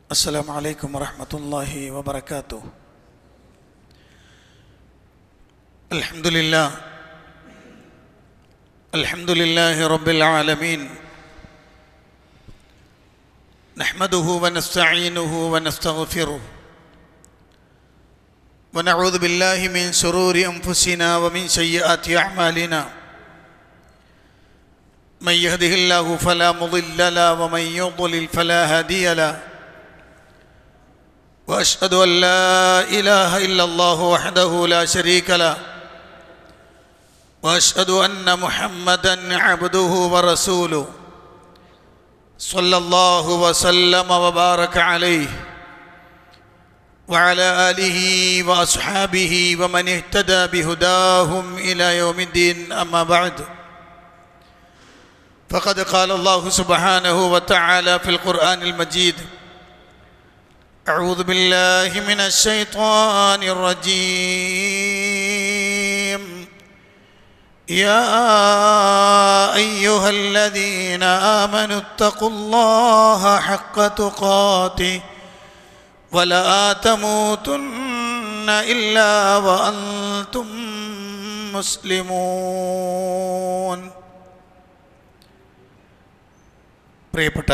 السلام عليكم ورحمة الله وبركاته الحمد لله الحمد لله رب العالمين نحمده ونستعينه ونستغفره ونعوذ بالله من شرور أنفسنا ومن سيئات أعمالنا من يهده الله فلا مضل له ومن يضلل فلا هادي له واشهد ان لا اله الا الله وحده لا شريك له واشهد ان محمدا عبده ورسوله صلى الله وسلم وبارك عليه وعلى اله واصحابه ومن اهتدى بهداهم الى يوم الدين اما بعد فقد قال الله سبحانه وتعالى في القرآن المجيد أعوذ بالله من الشيطان الرجيم يا أيها الذين آمنوا اتقوا الله حق تقاته ولا تموتن إلا وأنتم مسلمون പ്രിയപ്പെട്ട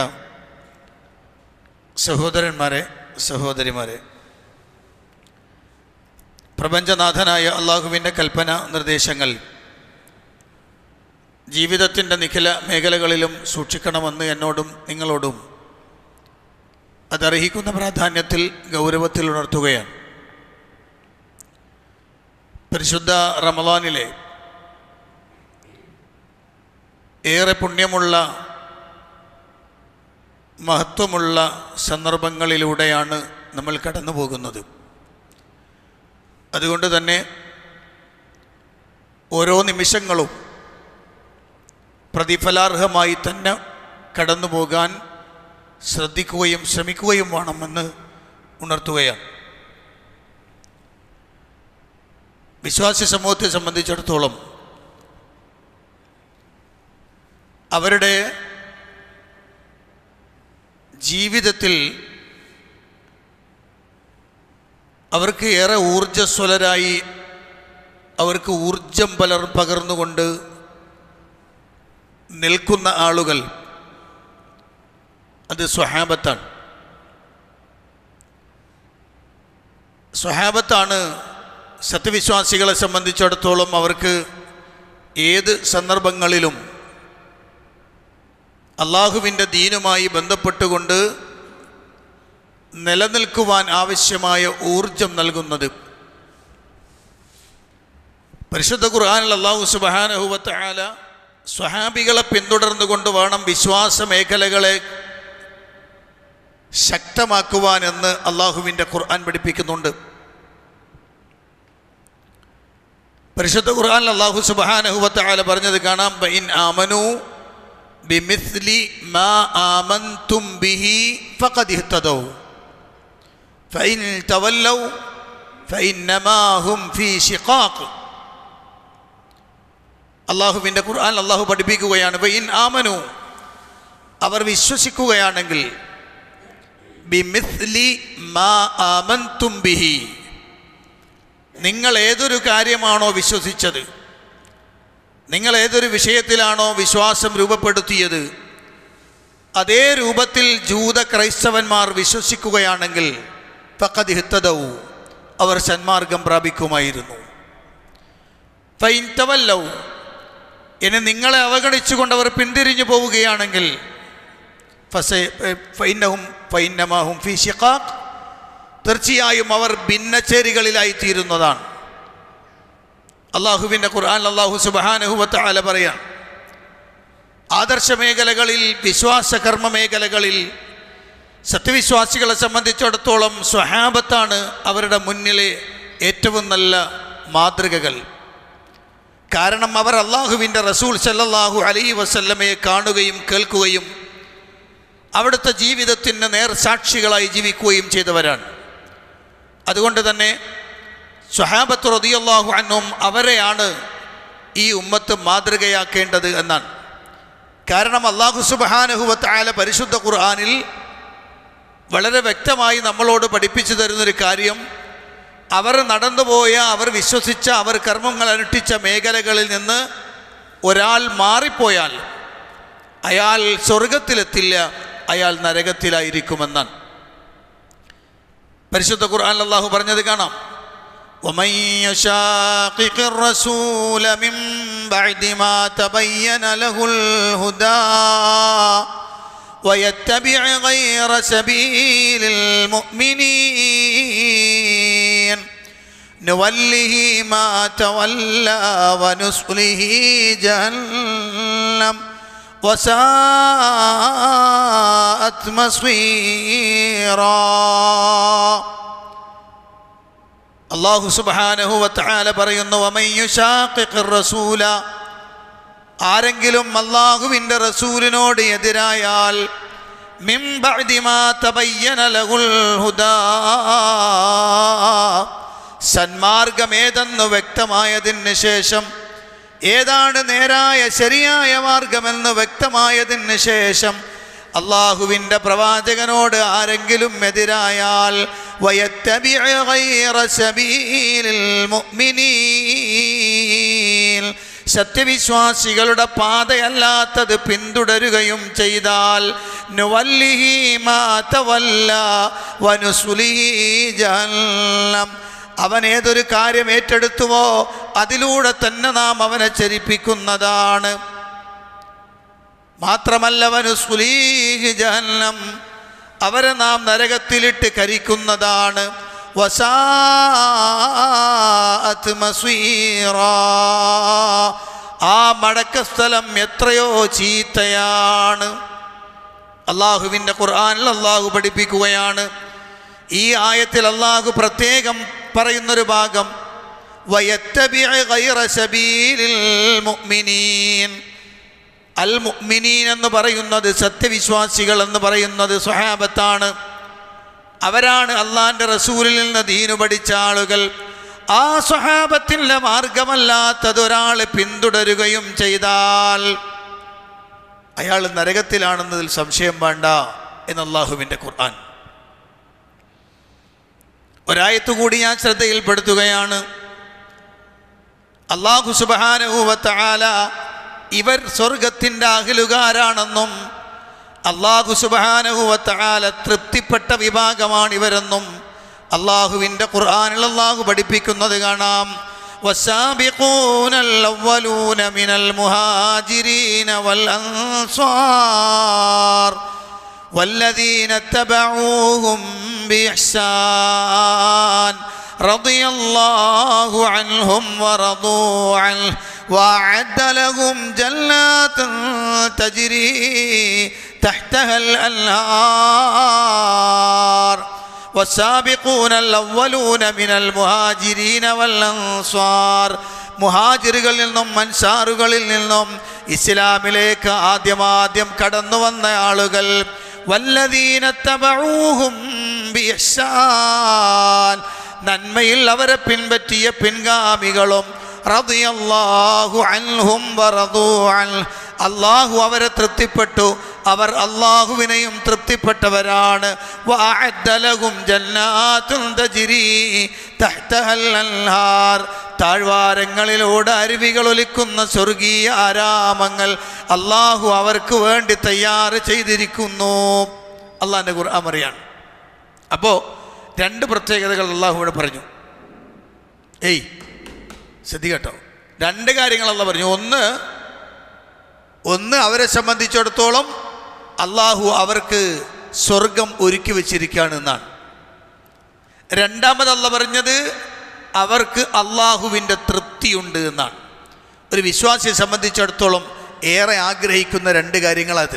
സഹോദരന്മാരെ സഹോദരിമാരെ പ്രപഞ്ചനാഥനായ അള്ളാഹുവിൻ്റെ കൽപ്പന നിർദ്ദേശങ്ങൾ ജീവിതത്തിൻ്റെ നിഖില മേഖലകളിലും സൂക്ഷിക്കണമെന്ന് എന്നോടും നിങ്ങളോടും അതർഹിക്കുന്ന പ്രാധാന്യത്തിൽ ഗൗരവത്തിൽ ഉണർത്തുകയാണ് പരിശുദ്ധ റമലാനിലെ ഏറെ പുണ്യമുള്ള മഹത്വമുള്ള സന്ദർഭങ്ങളിലൂടെയാണ് നമ്മൾ കടന്നു പോകുന്നത് അതുകൊണ്ട് തന്നെ ഓരോ നിമിഷങ്ങളും പ്രതിഫലാർഹമായി തന്നെ കടന്നു പോകാൻ ശ്രദ്ധിക്കുകയും ശ്രമിക്കുകയും വേണമെന്ന് ഉണർത്തുകയാണ് വിശ്വാസി സമൂഹത്തെ സംബന്ധിച്ചിടത്തോളം അവരുടെ ജീവിതത്തിൽ അവർക്ക് ഏറെ ഊർജസ്വലരായി അവർക്ക് ഊർജം പലർ പകർന്നുകൊണ്ട് നിൽക്കുന്ന ആളുകൾ അത് സ്വഹാബത്താണ് സ്വഹാബത്താണ് സത്യവിശ്വാസികളെ സംബന്ധിച്ചിടത്തോളം അവർക്ക് ഏത് സന്ദർഭങ്ങളിലും അള്ളാഹുവിൻ്റെ ദീനുമായി ബന്ധപ്പെട്ടുകൊണ്ട് നിലനിൽക്കുവാൻ ആവശ്യമായ ഊർജം നൽകുന്നത് പരിശുദ്ധ ഖുർആാനിൽ അള്ളാഹു സുബാനഹുവത്ത് ആല സ്വഹാബികളെ പിന്തുടർന്നുകൊണ്ട് വേണം വിശ്വാസ മേഖലകളെ ശക്തമാക്കുവാൻ എന്ന് അള്ളാഹുവിൻ്റെ ഖുർആൻ പഠിപ്പിക്കുന്നുണ്ട് പരിശുദ്ധ ഖുർആാനിൽ അള്ളാഹു സുബാനഹുവത്ത് ആല പറഞ്ഞത് കാണാം ബൈൻ ആമനു بمثل ما آمنتم به فقد اهتدوا فإن تولوا فإنما هم في شقاق അള്ളാഹുവിൻ്റെ ഖുർആൻ അള്ളാഹു പഠിപ്പിക്കുകയാണ് വൈൻ ആമനു അവർ വിശ്വസിക്കുകയാണെങ്കിൽ ബിമിത്ലി മാ ആമൻതും ബിഹി നിങ്ങൾ ഏതൊരു കാര്യമാണോ വിശ്വസിച്ചത് നിങ്ങൾ ഏതൊരു വിഷയത്തിലാണോ വിശ്വാസം രൂപപ്പെടുത്തിയത് അതേ രൂപത്തിൽ ജൂത ക്രൈസ്തവന്മാർ വിശ്വസിക്കുകയാണെങ്കിൽ ഫക്കതിഹിത്തതവു അവർ സന്മാർഗം പ്രാപിക്കുമായിരുന്നു ഫൈൻതവല്ലവും ഇനി നിങ്ങളെ അവഗണിച്ചുകൊണ്ട് അവർ പിന്തിരിഞ്ഞു പോവുകയാണെങ്കിൽ ഫൈനഹും ഫൈനമാഹും ഫി ഷിഖാഖ് തീർച്ചയായും അവർ ഭിന്നച്ചേരികളിലായി തീരുന്നതാണ് അള്ളാഹുവിൻ്റെ ഖുർആൻ അള്ളാഹു സുബാനഹുവത്ത് ആല പറയാം ആദർശ മേഖലകളിൽ വിശ്വാസ കർമ്മ മേഖലകളിൽ സത്യവിശ്വാസികളെ സംബന്ധിച്ചിടത്തോളം സ്വഹാബത്താണ് അവരുടെ മുന്നിലെ ഏറ്റവും നല്ല മാതൃകകൾ കാരണം അവർ അള്ളാഹുവിൻ്റെ റസൂൽ സല്ലല്ലാഹു അലൈ വസല്ലമയെ കാണുകയും കേൾക്കുകയും അവിടുത്തെ ജീവിതത്തിന് നേർ സാക്ഷികളായി ജീവിക്കുകയും ചെയ്തവരാണ് അതുകൊണ്ട് തന്നെ സ്വഹാബത്ത് റതിയല്ലാഹു അന്നും അവരെയാണ് ഈ ഉമ്മത്ത് മാതൃകയാക്കേണ്ടത് എന്നാണ് കാരണം അള്ളാഹു സുബാനഹുവത്ത് ആല പരിശുദ്ധ ഖുർആാനിൽ വളരെ വ്യക്തമായി നമ്മളോട് പഠിപ്പിച്ചു തരുന്നൊരു കാര്യം അവർ നടന്നുപോയ അവർ വിശ്വസിച്ച അവർ കർമ്മങ്ങൾ അനുഷ്ഠിച്ച മേഖലകളിൽ നിന്ന് ഒരാൾ മാറിപ്പോയാൽ അയാൾ സ്വർഗത്തിലെത്തില്ല അയാൾ നരകത്തിലായിരിക്കുമെന്നാണ് പരിശുദ്ധ ഖുർആൻ അള്ളാഹു പറഞ്ഞത് കാണാം ومن يشاقق الرسول من بعد ما تبين له الهدى ويتبع غير سبيل المؤمنين نوله ما تولى ونصله جهنم وساءت مصيرا അള്ളാഹു സുബാനഹു വത്താല പറയുന്നു വമയ്യുഷാഖിഖിർ റസൂല ആരെങ്കിലും അള്ളാഹുവിൻ്റെ റസൂലിനോട് എതിരായാൽ മിൻ ബഅദി മാ തബയ്യന ലഹുൽ ഹുദാ സന്മാർഗമേതെന്ന് വ്യക്തമായതിന് ശേഷം ഏതാണ് നേരായ ശരിയായ മാർഗമെന്ന് വ്യക്തമായതിന് ശേഷം അള്ളാഹുവിൻ്റെ പ്രവാചകനോട് ആരെങ്കിലും എതിരായാൽ ويتبع غير سبيل المؤمنين സത്യവിശ്വാസികളുടെ പാതയല്ലാത്തത് പിന്തുടരുകയും ചെയ്താൽ നുവല്ലിഹി മാ തവല്ല വനുസുലിഹി ജഹന്നം അവൻ ഏതൊരു കാര്യം ഏറ്റെടുത്തുവോ അതിലൂടെ തന്നെ നാം അവനെ ചരിപ്പിക്കുന്നതാണ് മാത്രമല്ല വനുസുലീഹി ജഹന്നം അവരെ നാം നരകത്തിലിട്ട് കരിക്കുന്നതാണ് വസാഅത്ത് മസീറാ. ആ മടക്കസ്ഥലം എത്രയോ ചീത്തയാണ് അള്ളാഹുവിൻ്റെ ഖുർആനിൽ അള്ളാഹു പഠിപ്പിക്കുകയാണ് ഈ ആയത്തിൽ അള്ളാഹു പ്രത്യേകം പറയുന്നൊരു ഭാഗം വയത്തബിഅ ഗൈറ സബീലിൽ മുഅ്മിനീൻ അൽ മുഅ്മിനീൻ എന്ന് പറയുന്നത് സത്യവിശ്വാസികൾ എന്ന് പറയുന്നത് സ്വഹാബത്താണ് അവരാണ് അള്ളാൻ്റെ റസൂലിൽ നിന്ന് ദീനു പഠിച്ച ആളുകൾ ആ സ്വഹാബത്തിൻ്റെ മാർഗമല്ലാത്തതൊരാൾ പിന്തുടരുകയും ചെയ്താൽ അയാൾ നരകത്തിലാണെന്നതിൽ സംശയം വേണ്ട എന്ന് അള്ളാഹുവിൻ്റെ ഖുർആൻ ഒരായത്ത് കൂടി ഞാൻ ശ്രദ്ധയിൽപ്പെടുത്തുകയാണ് അള്ളാഹു സുബാനുവത്താല ഇവർ സ്വർഗത്തിൻ്റെ അഖിലുകാരാണെന്നും അള്ളാഹു സുബാനുവത്താല തൃപ്തിപ്പെട്ട വിഭാഗമാണ് ഇവരെന്നും അള്ളാഹുവിൻ്റെ ഖുർആനിൽ അള്ളാഹു പഠിപ്പിക്കുന്നത് കാണാം والسابقون الأولون من المهاجرين والأنصار والذين اتبعوهم بإحسان رضي الله عنهم ورضوا عنه وأعد لهم جنات تجري تحتها الأنهار والسابقون الأولون من المهاجرين والأنصار മുഹാജിറുകളിൽ നിന്നും മൻസാറുകളിൽ നിന്നും ഇസ്ലാമിലേക്ക് ആദ്യമാദ്യം കടന്നു വന്ന ആളുകൾ വല്ലദീന തബഊഹും ബിഇഹ്സാൻ നന്മയിൽ അവരെ പിൻപറ്റിയ പിൻഗാമികളും റളിയല്ലാഹു അൻഹും വറദൂ അൻ അള്ളാഹു അവരെ തൃപ്തിപ്പെട്ടു അവർ അള്ളാഹുവിനെയും തൃപ്തിപ്പെട്ടവരാണ് വഅദ്ദലഹും ജന്നാത്തുൻ തജ്രി തഹ്തഹൽ അൻഹാർ താഴ്വാരങ്ങളിലൂടെ അരുവികൾ ഒലിക്കുന്ന സ്വർഗീയ ആരാമങ്ങൾ അള്ളാഹു അവർക്ക് വേണ്ടി തയ്യാറ് ചെയ്തിരിക്കുന്നു അള്ളാഹിൻ്റെ ഖുർആൻ പറയാണ് അപ്പോൾ രണ്ട് പ്രത്യേകതകൾ അള്ളാഹു ഇവിടെ പറഞ്ഞു ഏയ് ശ്രദ്ധിക്കട്ടോ രണ്ട് കാര്യങ്ങൾ അല്ല പറഞ്ഞു ഒന്ന് ഒന്ന് അവരെ സംബന്ധിച്ചിടത്തോളം അള്ളാഹു അവർക്ക് സ്വർഗം ഒരുക്കി വെച്ചിരിക്കുകയാണ് എന്നാണ് രണ്ടാമതല്ല പറഞ്ഞത് അവർക്ക് അള്ളാഹുവിൻ്റെ തൃപ്തിയുണ്ട് എന്നാണ് ഒരു വിശ്വാസിയെ സംബന്ധിച്ചിടത്തോളം ഏറെ ആഗ്രഹിക്കുന്ന രണ്ട് കാര്യങ്ങളത്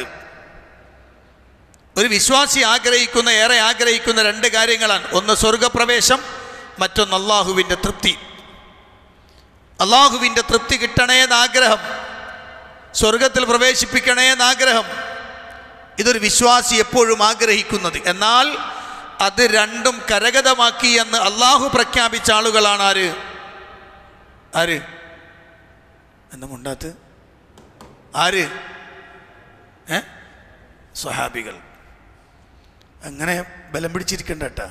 ഒരു വിശ്വാസി ആഗ്രഹിക്കുന്ന ഏറെ ആഗ്രഹിക്കുന്ന രണ്ട് കാര്യങ്ങളാണ് ഒന്ന് സ്വർഗപ്രവേശം മറ്റൊന്ന് അള്ളാഹുവിൻ്റെ തൃപ്തി അള്ളാഹുവിൻ്റെ തൃപ്തി കിട്ടണേന്ന് ആഗ്രഹം സ്വർഗത്തിൽ പ്രവേശിപ്പിക്കണേന്ന് ആഗ്രഹം ഇതൊരു വിശ്വാസി എപ്പോഴും ആഗ്രഹിക്കുന്നത് എന്നാൽ അത് രണ്ടും കരഗതമാക്കി എന്ന് അള്ളാഹു പ്രഖ്യാപിച്ച ആളുകളാണ് ആര് ആര് എന്താ മുണ്ടാത്ത് ആര് ഏ സ്വഹാബികൾ അങ്ങനെ ബലം പിടിച്ചിരിക്കണ്ട കേട്ടാ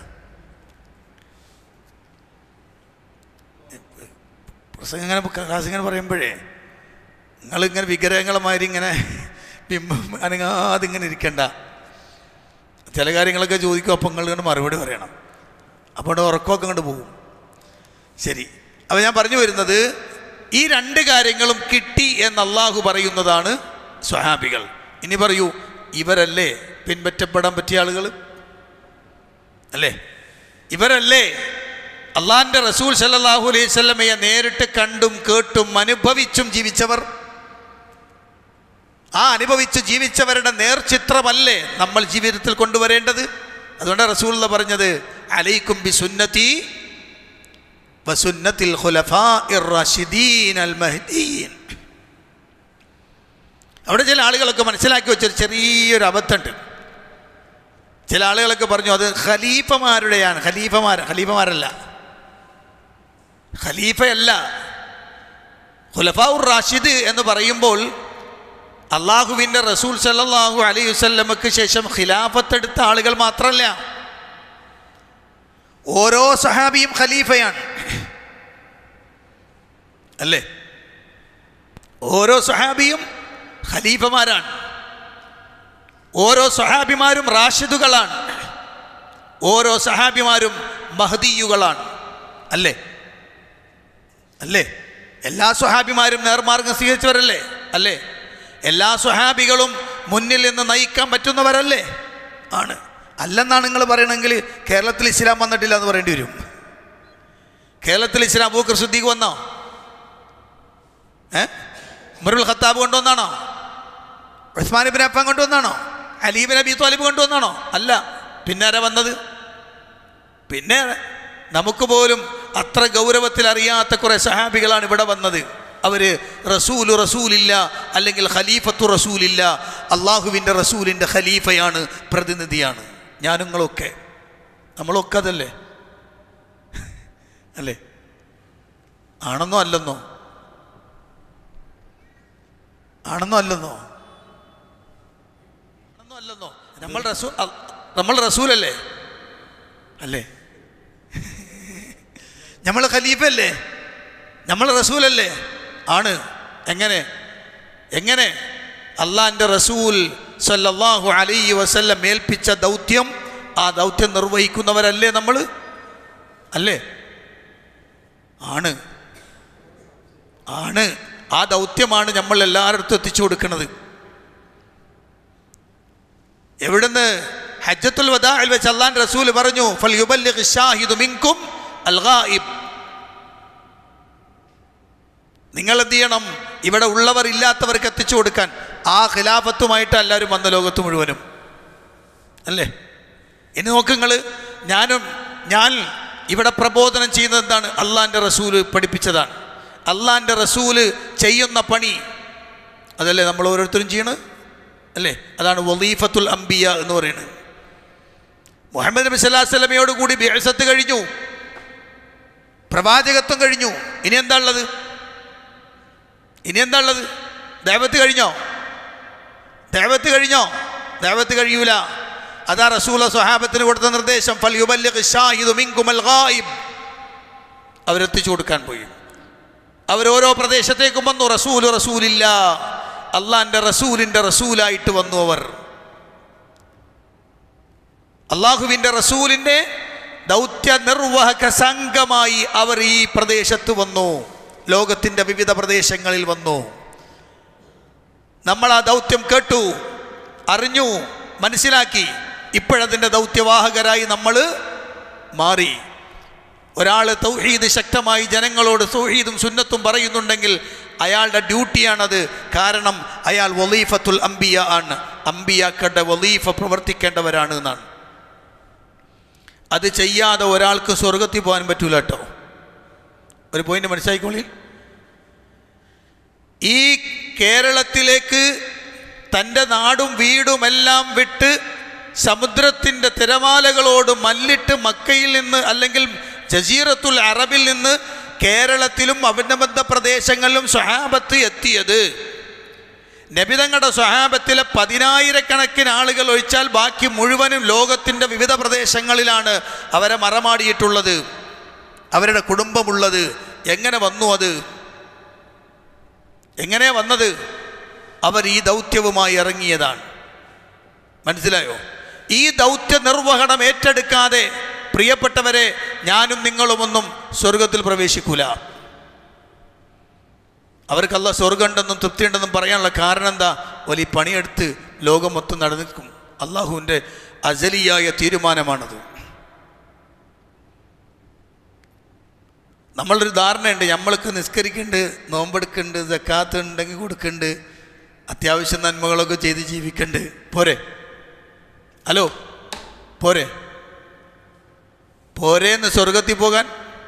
പ്രസംഗം ഇങ്ങനെ ക്ലാസ് ഇങ്ങനെ പറയുമ്പോഴേ നിങ്ങളിങ്ങനെ വിഗ്രഹങ്ങളുമാതിരി ഇങ്ങനെ ബിംബം അനങ്ങാതെ ഇങ്ങനെ ഇരിക്കണ്ട ചില കാര്യങ്ങളൊക്കെ ചോദിക്കും അപ്പം നിങ്ങൾ ഇങ്ങോട്ട് മറുപടി പറയണം അപ്പോൾ ഉറക്കമൊക്കെ ഇങ്ങോട്ട് പോകും ശരി അപ്പോൾ ഞാൻ പറഞ്ഞു വരുന്നത് ഈ രണ്ട് കാര്യങ്ങളും കിട്ടി എന്ന് അള്ളാഹു പറയുന്നതാണ് സ്വഹാബികൾ ഇനി പറയൂ ഇവരല്ലേ പിൻപറ്റപ്പെടാൻ പറ്റിയ ആളുകൾ അല്ലേ ഇവരല്ലേ അള്ളാഹിൻ്റെ റസൂൽ സല്ലല്ലാഹു അലൈഹി സ്വല്ലമയെ നേരിട്ട് കണ്ടും കേട്ടും അനുഭവിച്ചും ജീവിച്ചവർ ആ അനുഭവിച്ച് ജീവിച്ചവരുടെ നേർചിത്രമല്ലേ നമ്മൾ ജീവിതത്തിൽ കൊണ്ടുവരേണ്ടത് അതുകൊണ്ട് റസൂൽ പറഞ്ഞത് അലൈക്കും ബി സുന്നത്തി വസുന്നത്തിൽ ഖുലഫാഇർ റാഷിദീൻ അൽ മഹ്ദീൻ അവിടെ ചില ആളുകളൊക്കെ മനസ്സിലാക്കി വെച്ചൊരു ചെറിയൊരു അബദ്ധമുണ്ട് ചില ആളുകളൊക്കെ പറഞ്ഞു അത് ഖലീഫമാരുടെയാണ് ഖലീഫമാർ ഖലീഫമാരല്ല ഖലീഫയല്ല ഖുലഫാഉർ റാഷിദ് എന്ന് പറയുമ്പോൾ അള്ളാഹുവിൻ്റെ റസൂൽ സല്ലല്ലാഹു അലൈഹി വസല്ലമക്ക് ശേഷം ഖിലാഫത്തെടുത്ത ആളുകൾ മാത്രമല്ല ഓരോ സഹാബിയും ഖലീഫയാണ് അല്ലേ ഓരോ സഹാബിയും ഖലീഫമാരാണ് ഓരോ സഹാബിമാരും റാഷിദുകളാണ് ഓരോ സഹാബിമാരും മഹദീയുകളാണ് അല്ലേ അല്ലേ എല്ലാ സ്വഹാബിമാരും നേർമാർഗം സ്വീകരിച്ചവരല്ലേ അല്ലേ എല്ലാ സ്വഹാബികളും മുന്നിൽ നിന്ന് നയിക്കാൻ പറ്റുന്നവരല്ലേ ആണ് അല്ലെന്നാണ് നിങ്ങൾ പറയണമെങ്കിൽ കേരളത്തിൽ ഇസ്ലാം വന്നിട്ടില്ല എന്ന് പറയേണ്ടി വരും കേരളത്തിൽ ഇസ്ലാം അബൂക്കർ സുദ്ദീഖ് വന്നോ ഏ മുറുൽ ഖത്താബ് കൊണ്ടുവന്നാണോ ഉസ്മാൻ ബിൻ അഫാൻ കൊണ്ടുവന്നാണോ അലീബിൻ അബി താലിബ് കൊണ്ടുവന്നാണോ അല്ല പിന്നെ ആരാ വന്നത് പിന്നെ നമുക്ക് പോലും അത്ര ഗൗരവത്തിൽ അറിയാത്ത കുറേ സഹാബികളാണ് ഇവിടെ വന്നത് അവർ റസൂല് റസൂലില്ല അല്ലെങ്കിൽ ഖലീഫത്തു റസൂലില്ല അള്ളാഹുവിൻ്റെ റസൂലിൻ്റെ ഖലീഫയാണ് പ്രതിനിധിയാണ് ഞാനുങ്ങളൊക്കെ നമ്മളൊക്കെ അതല്ലേ അല്ലേ ആണെന്നോ അല്ലെന്നോ ആണെന്നോ അല്ലെന്നോ ആണെന്നോ അല്ലെന്നോ നമ്മൾ റസൂ അ- നമ്മൾ റസൂലല്ലേ അല്ലേ നമ്മൾ ഖലീഫല്ലേ നമ്മൾ റസൂലല്ലേ ആണ് എങ്ങനെ എങ്ങനെ അള്ളാൻ്റെ റസൂൽ സല്ലല്ലാഹു അലൈഹി വസല്ലം ഏൽപ്പിച്ച ദൗത്യം ആ ദൗത്യം നിർവഹിക്കുന്നവരല്ലേ നമ്മൾ അല്ലേ ആണ് ആണ് ആ ദൗത്യമാണ് നമ്മൾ എല്ലായിടത്തും എത്തിച്ചു കൊടുക്കുന്നത് എവിടുന്ന് ഹജ്ജത്തുൽ വദാഇൽ വെച്ച് അള്ളാൻ റസൂൽ പറഞ്ഞു ഫൽ യുബല്ലിഗ് ഷാഹിദു മിൻകും അൽ ഗായിബ് നിങ്ങൾ എന്ത് ചെയ്യണം ഇവിടെ ഉള്ളവർ ഇല്ലാത്തവർക്ക് എത്തിച്ചു കൊടുക്കാൻ ആ ഖിലാഫത്തുമായിട്ട് എല്ലാവരും വന്ന ലോകത്ത് മുഴുവനും അല്ലേ ഇനി നോക്ക് നിങ്ങൾ ഞാനും ഞാൻ ഇവിടെ പ്രബോധനം ചെയ്യുന്നത് എന്താണ് അള്ളാൻ്റെ റസൂല് പഠിപ്പിച്ചതാണ് അള്ളാൻ്റെ റസൂല് ചെയ്യുന്ന പണി അതല്ലേ നമ്മൾ ഓരോരുത്തരും ചെയ്യണത് അല്ലേ അതാണ് വലീഫത്തുൽ അംബിയ എന്ന് പറയുന്നത് മുഹമ്മദ് നബി സല്ലാ സ്വലമയോട് കൂടി ബിഅസത്ത് കഴിഞ്ഞു പ്രവാചകത്വം കഴിഞ്ഞു ഇനി എന്താ ഉള്ളത് ഇനി എന്താ ഉള്ളത് ദേവത്ത് കഴിഞ്ഞോ ദേവത്ത് കഴിഞ്ഞോ ദേവത്ത് കഴിയൂല അതാ റസൂല സ്വഹാബത്തിന് കൊടുത്ത നിർദ്ദേശം ഫൽ യുബല്ലിഗ് ഷാഹിദു മിൻകുമൽ ഗായിബ് അവരെത്തിച്ചു കൊടുക്കാൻ പോയി അവരോരോ പ്രദേശത്തേക്കും വന്നു റസൂല് റസൂലില്ല അള്ളാന്റെ റസൂലിന്റെ റസൂലായിട്ട് വന്നു അവർ അള്ളാഹുവിൻ്റെ റസൂലിൻ്റെ ദൗത്യ നിർവാഹക സംഘമായി അവർ ഈ പ്രദേശത്ത് വന്നു ലോകത്തിൻ്റെ വിവിധ പ്രദേശങ്ങളിൽ വന്നു നമ്മൾ ആ ദൗത്യം കേട്ടു അറിഞ്ഞു മനസ്സിലാക്കി ഇപ്പോഴതിൻ്റെ ദൗത്യവാഹകരായി നമ്മൾ മാറി ഒരാൾ തൗഹീദ് ശക്തമായി ജനങ്ങളോട് തൗഹീദും സുന്നത്തും പറയുന്നുണ്ടെങ്കിൽ അയാളുടെ ഡ്യൂട്ടിയാണത് കാരണം അയാൾ വലീഫത്തുൽ അംബിയ ആണ് അംബിയാക്കളുടെ വലീഫ പ്രവർത്തിക്കേണ്ടവരാണ് എന്നാണ് അത് ചെയ്യാതെ ഒരാൾക്ക് സ്വർഗത്തിൽ പോകാൻ പറ്റൂല കേട്ടോ ഒരു പോയിന്റ് മനസ്സിലാക്കിക്കോളി ഈ കേരളത്തിലേക്ക് തൻ്റെ നാടും വീടുമെല്ലാം വിട്ട് സമുദ്രത്തിൻ്റെ തിരമാലകളോട് മല്ലിട്ട് മക്കയിൽ നിന്ന് അല്ലെങ്കിൽ ജസീറത്തുൽ അറബിൽ നിന്ന് കേരളത്തിലും അഭിനബന്ധ പ്രദേശങ്ങളിലും സ്വഹാബത്ത് എത്തിയത് നബിതങ്ങളുടെ സ്വഹാബത്തിലെ പതിനായിരക്കണക്കിന് ആളുകൾ ഒഴിച്ചാൽ ബാക്കി മുഴുവനും ലോകത്തിൻ്റെ വിവിധ പ്രദേശങ്ങളിലാണ് അവരെ മറമാടിയിട്ടുള്ളത് അവരുടെ കുടുംബമുള്ളത് എങ്ങനെ വന്നു അത് എങ്ങനെ വന്നത് അവർ ഈ ദൗത്യവുമായി ഇറങ്ങിയതാണ് മനസ്സിലായോ ഈ ദൗത്യ നിർവഹണം ഏറ്റെടുക്കാതെ പ്രിയപ്പെട്ടവരെ ഞാനും നിങ്ങളുമൊന്നും സ്വർഗത്തിൽ പ്രവേശിക്കൂല അവർക്കല്ല സ്വർഗമുണ്ടെന്നും തൃപ്തിയുണ്ടെന്നും പറയാനുള്ള കാരണം എന്താ വലിയ പണിയെടുത്ത് ലോകം മൊത്തം നടന്നിരിക്കും അള്ളാഹുവിൻ്റെ അജലിയായ തീരുമാനമാണത് നമ്മളൊരു ധാരണയുണ്ട് നമ്മൾക്ക് നിസ്കരിക്കുന്നുണ്ട് നോമ്പെടുക്കുന്നുണ്ട് ജക്കാത്ത് ഉണ്ടെങ്കിൽ കൊടുക്കുന്നുണ്ട് അത്യാവശ്യം നന്മകളൊക്കെ ചെയ്ത് ജീവിക്കുന്നുണ്ട് പോരെ ഹലോ പോരെ പോരേന്ന് സ്വർഗത്തിൽ പോകാൻ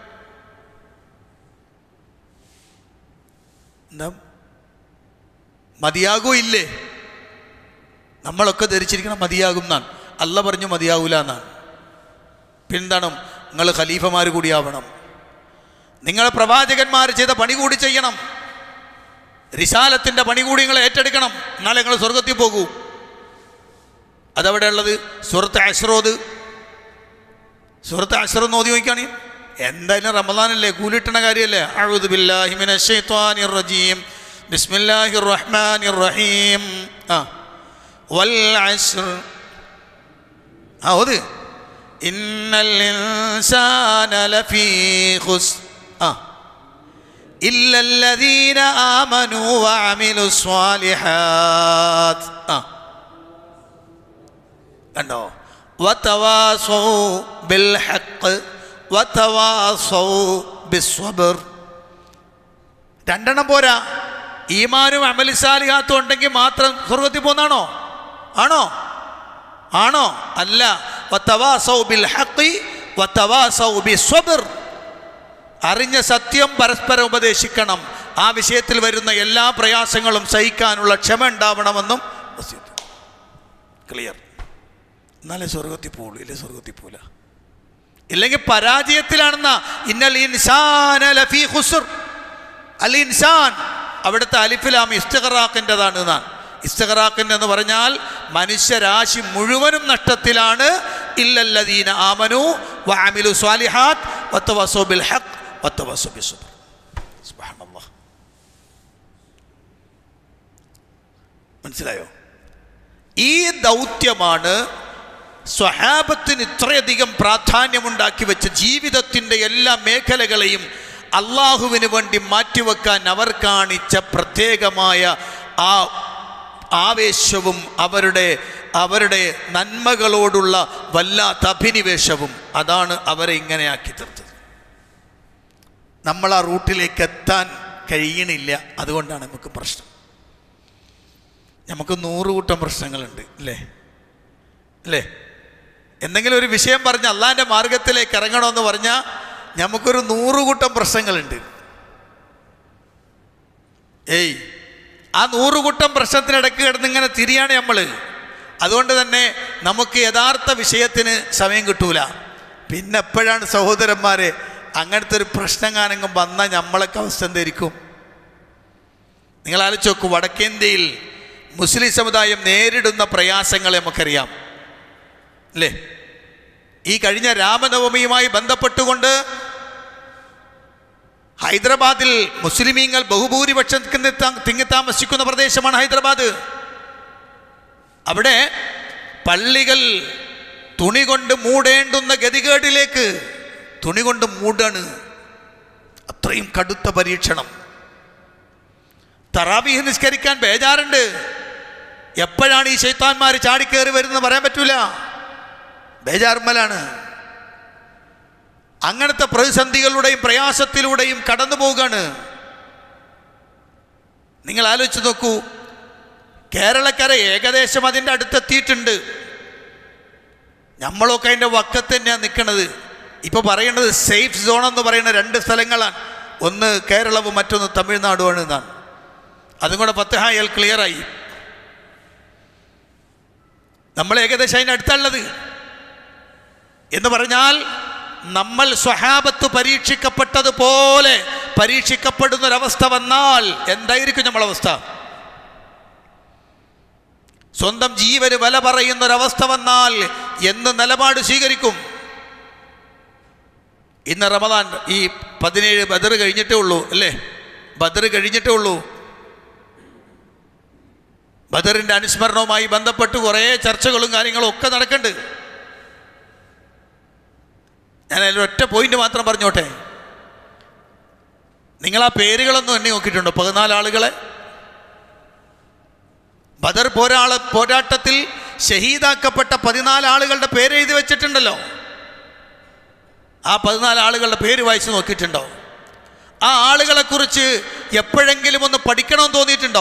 എന്താ മതിയാകൂ ഇല്ലേ നമ്മളൊക്കെ ധരിച്ചിരിക്കണം മതിയാകും എന്നാണ് അല്ല പറഞ്ഞു മതിയാകൂല എന്നാണ് പിന്താണ് നിങ്ങൾ ഖലീഫമാർ കൂടിയാവണം നിങ്ങൾ പ്രവാചകന്മാർ ചെയ്ത പണി കൂടി ചെയ്യണം റിസാലത്തിൻ്റെ പണി കൂടി നിങ്ങൾ ഏറ്റെടുക്കണം എന്നാലേ നിങ്ങൾ സ്വർഗത്തിൽ പോകൂ അതവിടെ ഉള്ളത് സുഹൃത്ത് അശ്രോത് സുഹൃത്ത് അശ്രം നോക്കി നോക്കിയാണ് എന്തായാലും റമദാനല്ലേ കൂലിട്ടണ കാര്യമല്ലേ അഴുദ് ബില്ലാഹിമിന ഷൈത്വാനിർ റജീം ബിസ്മില്ലാഹിർ റഹ്മാനിർ റഹീം ആ വൽ അശ്ർ ആ ഓത് ഇന്നൽ ഇൻസാന ലഫീ ഖുസ് ആ إلا الذين آمنوا وعملوا الصالحات ആ കണ്ടോ വതവാസൗ ബിൽ ഹഖ് വതവാസൗ ബിസ്സബ്ർ രണ്ടെണ്ണം പോരാ ഈമാനും അമലിസാലിഹാത്തും ഉണ്ടെങ്കിൽ മാത്രം സ്വർഗത്തിൽ പോകുന്നാണോ ആണോ ആണോ അല്ല വതവാസൗ ബിൽ ഹഖ് വതവാസൗ ബിസ്സബ്ർ അറിഞ്ഞ സത്യം പരസ്പരം ഉപദേശിക്കണം ആ വിഷയത്തിൽ വരുന്ന എല്ലാ പ്രയാസങ്ങളും സഹിക്കാനുള്ള ക്ഷമ ഉണ്ടാവണമെന്നും ക്ലിയർ എന്നാലേ സ്വർഗത്തിൽ പോകുള്ളൂ ഇല്ലേ സ്വർഗത്തിൽ പോല ഇല്ലെങ്കിൽ പരാജയത്തിലാണെന്ന ഇന്നൽ ഇൻസാന ലഫീ ഖുസ്ർ അൽ ഇൻസാൻ അവിടുത്തെ അലിഫിലാം ഇസ്തഖറാഖിൻ്റെതാണ് എന്നാണ് ഇസ്തഖറാഖിൻ എന്ന് പറഞ്ഞാൽ മനുഷ്യരാശി മുഴുവനും നഷ്ടത്തിലാണ് ഇല്ലല്ലദീന ആമനു വഅമിലു സ്വാലിഹാത്ത് വത്തവസോ ബിൽ ഹഖ് വത്തവസോ ബിസ്സബ്ർ സുബ്ഹാനല്ലാഹ് മനസ്സിലായോ ഈ ദൗത്യമാണ് സ്വഹാബത്തിന് ഇത്രയധികം പ്രാധാന്യമുണ്ടാക്കി വെച്ച ജീവിതത്തിൻ്റെ എല്ലാ മേഖലകളെയും അള്ളാഹുവിന് വേണ്ടി മാറ്റിവെക്കാൻ അവർ കാണിച്ച പ്രത്യേകമായ ആ ആവേശവും അവരുടെ അവരുടെ നന്മകളോടുള്ള വല്ലാത്ത അഭിനിവേശവും അതാണ് അവരെ ഇങ്ങനെയാക്കി തീർത്തത് നമ്മൾ ആ റൂട്ടിലേക്ക് എത്താൻ കഴിയണില്ല അതുകൊണ്ടാണ് നമുക്ക് പ്രശ്നം നമുക്ക് നൂറ് കൂട്ടം പ്രശ്നങ്ങളുണ്ട് അല്ലേ അല്ലേ എന്തെങ്കിലും ഒരു വിഷയം പറഞ്ഞ് അള്ളാൻ്റെ മാർഗത്തിലേക്ക് ഇറങ്ങണമെന്ന് പറഞ്ഞാൽ നമുക്കൊരു നൂറ് കൂട്ടം പ്രശ്നങ്ങളുണ്ട് ഏയ് ആ നൂറ് കൂട്ടം പ്രശ്നത്തിനിടയ്ക്ക് കിടന്ന് ഇങ്ങനെ തിരിയാണ് നമ്മൾ അതുകൊണ്ട് തന്നെ നമുക്ക് യഥാർത്ഥ വിഷയത്തിന് സമയം കിട്ടൂല പിന്നെ എപ്പോഴാണ് സഹോദരന്മാരെ അങ്ങനത്തെ ഒരു പ്രശ്നം കാനെങ്കും വന്നാൽ നമ്മളൊക്കെ അവസ്ഥ എന്തായിരിക്കും നിങ്ങൾ ആലോചിച്ച് നോക്കൂ വടക്കേന്ത്യയിൽ മുസ്ലിം സമുദായം നേരിടുന്ന പ്രയാസങ്ങളെ നമുക്കറിയാം അല്ലേ ഈ കഴിഞ്ഞ രാമനവമിയുമായി ബന്ധപ്പെട്ടുകൊണ്ട് ഹൈദരാബാദിൽ മുസ്ലിമീങ്ങൾ ബഹുഭൂരിപക്ഷം തിങ്ങി- തിങ്ങി താമസിക്കുന്ന പ്രദേശമാണ് ഹൈദരാബാദ് അവിടെ പള്ളികൾ തുണി കൊണ്ട് മൂടേണ്ടുന്ന ഗതികേടിലേക്ക് തുണി കൊണ്ട് മൂടാണ് അത്രയും കടുത്ത പരീക്ഷണം തറാവീഹ് നിസ്കരിക്കാൻ ബേജാറുണ്ട് എപ്പോഴാണ് ഈ ശൈത്താന്മാർ ചാടിക്കേറി വരുന്നത് പറയാൻ പറ്റൂല ബേജാർമലാണ് അങ്ങനത്തെ പ്രതിസന്ധികളുടെയും പ്രയാസത്തിലൂടെയും കടന്നു പോവുകയാണ് നിങ്ങൾ ആലോചിച്ച് നോക്കൂ കേരളക്കര ഏകദേശം അതിൻ്റെ അടുത്തെത്തിയിട്ടുണ്ട് നമ്മളൊക്കെ അതിൻ്റെ വക്കത്ത് തന്നെയാണ് നിൽക്കുന്നത് ഇപ്പോൾ പറയേണ്ടത് സേഫ് സോൺ എന്ന് പറയുന്ന രണ്ട് സ്ഥലങ്ങളാണ് ഒന്ന് കേരളവും മറ്റൊന്ന് തമിഴ്നാടുമാണ് എന്നാണ് അതും കൂടെ പത്തഹായാൽ ക്ലിയറായി നമ്മൾ ഏകദേശം അതിനടുത്തുള്ളത് എന്ന് പറഞ്ഞാൽ നമ്മൾ സ്വഹാബത്ത് പരീക്ഷിക്കപ്പെട്ടതുപോലെ പരീക്ഷിക്കപ്പെടുന്നൊരവസ്ഥ വന്നാൽ എന്തായിരിക്കും നമ്മളവസ്ഥ സ്വന്തം ജീവന് വില പറയുന്ന ഒരവസ്ഥ വന്നാൽ എന്ന് നിലപാട് സ്വീകരിക്കും ഇന്ന് റമദാൻ ഈ പതിനേഴ് ബദർ കഴിഞ്ഞിട്ടേ ഉള്ളൂ അല്ലേ ബദർ കഴിഞ്ഞിട്ടേ ഉള്ളൂ ബദറിൻ്റെ അനുസ്മരണവുമായി ബന്ധപ്പെട്ട് കുറേ ചർച്ചകളും കാര്യങ്ങളും ഒക്കെ നടക്കുന്നുണ്ട് ഞാൻ അതിൽ ഒറ്റ പോയിന്റ് മാത്രം പറഞ്ഞോട്ടെ നിങ്ങൾ ആ പേരുകളൊന്നും എണ്ണി നോക്കിയിട്ടുണ്ടോ പതിനാല് ആളുകളെ ബദർ പോരാള പോരാട്ടത്തിൽ ഷഹീദാക്കപ്പെട്ട പതിനാല് ആളുകളുടെ പേര് എഴുതി വെച്ചിട്ടുണ്ടല്ലോ ആ പതിനാല് ആളുകളുടെ പേര് വായിച്ചു നോക്കിയിട്ടുണ്ടോ ആ ആളുകളെ കുറിച്ച് എപ്പോഴെങ്കിലും ഒന്ന് പഠിക്കണമെന്ന് തോന്നിയിട്ടുണ്ടോ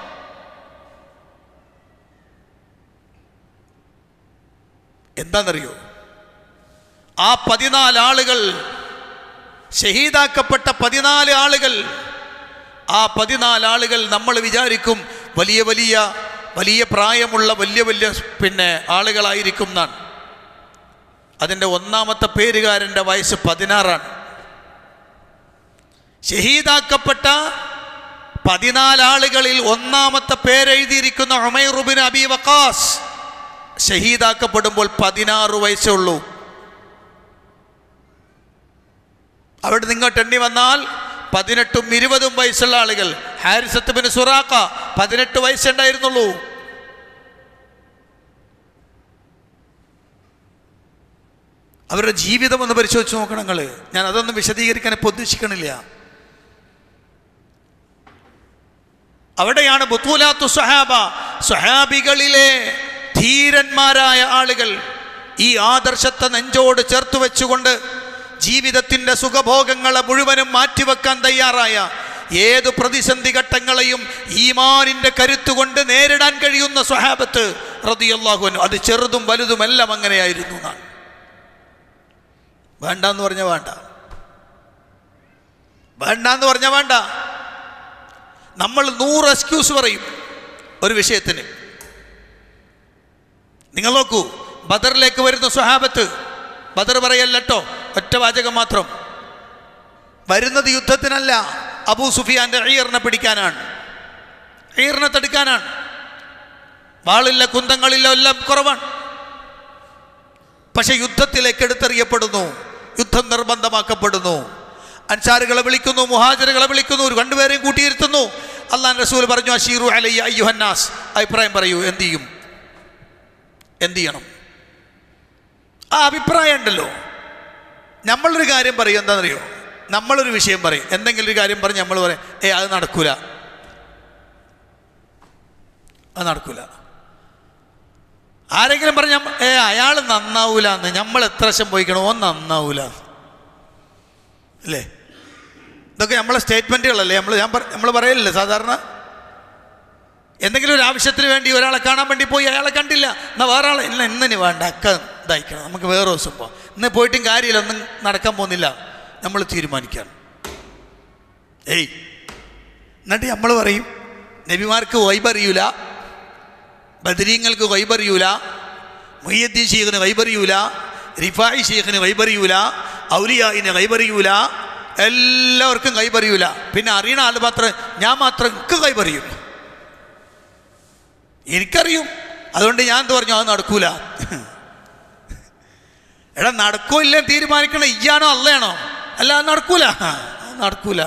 എന്താണെന്നറിയോ ആ പതിനാല് ആളുകൾ ഷഹീദാക്കപ്പെട്ട പതിനാല് ആളുകൾ ആ പതിനാല് ആളുകൾ നമ്മൾ വിചാരിക്കും വലിയ വലിയ വലിയ പ്രായമുള്ള വലിയ വലിയ പിന്നെ ആളുകളായിരിക്കും എന്നാണ് അതിൻ്റെ ഒന്നാമത്തെ പേരുകാരൻ്റെ വയസ്സ് പതിനാറാണ് ഷഹീദാക്കപ്പെട്ട പതിനാലാളുകളിൽ ഒന്നാമത്തെ പേരെഴുതിയിരിക്കുന്ന ഉമൈറുബിൻ അബി വക്കാസ് ഷഹീദാക്കപ്പെടുമ്പോൾ പതിനാറ് വയസ്സേ ഉള്ളൂ അവിടെ നിങ്ങോട്ട് എണ്ണി വന്നാൽ പതിനെട്ടും ഇരുപതും വയസ്സുള്ള ആളുകൾ ഹാരിസത്ത് ബിൻ സുറാക്ക പതിനെട്ട് വയസ്സുണ്ടായിരുന്നുള്ളൂ അവരുടെ ജീവിതം ഒന്ന് പരിശോധിച്ച് നോക്കണം നിങ്ങൾ ഞാൻ അതൊന്നും വിശദീകരിക്കാൻ ഇപ്പോൾ ഉദ്ദേശിക്കണില്ല അവിടെയാണ് ബുത്തൂലാത്തു സഹാബ സഹാബികളിലെ ധീരന്മാരായ ആളുകൾ ഈ ആദർശത്തെ നെഞ്ചോട് ചേർത്ത് വെച്ചുകൊണ്ട് ജീവിതത്തിൻ്റെ സുഖഭോഗങ്ങളെ മുഴുവനും മാറ്റിവെക്കാൻ തയ്യാറായ ഏത് പ്രതിസന്ധി ഘട്ടങ്ങളെയും ഈമാനിൻ്റെ കരുത്തുകൊണ്ട് നേരിടാൻ കഴിയുന്ന സ്വഹാബത്ത് റതിയല്ലാഹുവിന് അത് ചെറുതും വലുതും എല്ലാം അങ്ങനെയായിരുന്നു എന്നാണ് വേണ്ടെന്ന് പറഞ്ഞ വേണ്ട വേണ്ടെന്ന് പറഞ്ഞ വേണ്ട നമ്മൾ നൂറ് എക്സ്ക്യൂസ് പറയും ഒരു വിഷയത്തിന് നിങ്ങൾ നോക്കൂ ബദറിലേക്ക് വരുന്ന സ്വഹാബത്ത് ബദർ പറയല്ലോ ഒറ്റ വാചകം മാത്രം വരുന്നത് യുദ്ധത്തിനല്ല അബൂ സുഫിയാന്റെ അയ്യറിനെ പിടിക്കാനാണ് അയ്യറിനെ തടുക്കാനാണ് വാളില്ല കുന്തങ്ങളില്ല എല്ലാം കുറവാണ് പക്ഷെ യുദ്ധത്തിലേക്ക് എടുത്തെറിയപ്പെടുന്നു യുദ്ധം നിർബന്ധമാക്കപ്പെടുന്നു അൻസാറുകളെ വിളിക്കുന്നു മുഹാജറുകളെ വിളിക്കുന്നു ഒരു രണ്ടുപേരെയും കൂട്ടിയിരുത്തുന്നു അള്ളാൻ റസൂൽ പറഞ്ഞു അഷീറു അലയ്യ അയ്യുഹന്നാസ് അഭിപ്രായം പറയൂ എന്ത് ചെയ്യും എന്ത് ചെയ്യണം ആ അഭിപ്രായം ഉണ്ടല്ലോ നമ്മളൊരു കാര്യം പറയും എന്താണെന്നറിയോ നമ്മളൊരു വിഷയം പറയും എന്തെങ്കിലും ഒരു കാര്യം പറഞ്ഞ് നമ്മൾ പറയും ഏ അത് നടക്കൂല അത് നടക്കൂല ആരെങ്കിലും പറഞ്ഞ ഏ അയാൾ നന്നാവൂല എന്ന് നമ്മൾ എത്ര വശം പോയിക്കണം ഓൻ നന്നാവൂല അല്ലേ ഇതൊക്കെ നമ്മളെ സ്റ്റേറ്റ്മെൻറ്റുകളല്ലേ നമ്മൾ ഞാൻ നമ്മൾ പറയലില്ലേ സാധാരണ എന്തെങ്കിലും ഒരു ആവശ്യത്തിന് വേണ്ടി ഒരാളെ കാണാൻ വേണ്ടി പോയി അയാളെ കണ്ടില്ല എന്നാൽ വേറെ ആളെ ഇല്ല ഇന്നിന് വേണ്ട അക്ക ഇതായിക്കണം നമുക്ക് വേറെ ദിവസം പോവാം ഇന്ന് പോയിട്ടും കാര്യമില്ല ഒന്നും നടക്കാൻ പോകുന്നില്ല നമ്മൾ തീരുമാനിക്കുകയാണ് ഏയ് എന്നിട്ട് നമ്മൾ പറയും നബിമാർക്ക് വൈബറിയൂല ബദരീങ്ങൾക്ക് വൈബറിയൂല മൊയ്യദ്ദീൻ ഷീഖിന് വൈബറിയൂല റിഫായി ഷീഖിന് വൈബറിയൂല ഔലിയായിന് കൈപറിയൂല എല്ലാവർക്കും കൈപറിയൂല പിന്നെ അറിയണ ആൾ മാത്രം ഞാൻ മാത്രം എനിക്ക് കൈപറിയും എനിക്കറിയും അതുകൊണ്ട് ഞാൻ എന്ത് പറഞ്ഞു അത് നടക്കൂല എടാ നടക്കോ ഇല്ല തീരുമാനിക്കണ ഇയാണോ അല്ലയാണോ അല്ല അത് നടക്കൂല അത് നടക്കൂല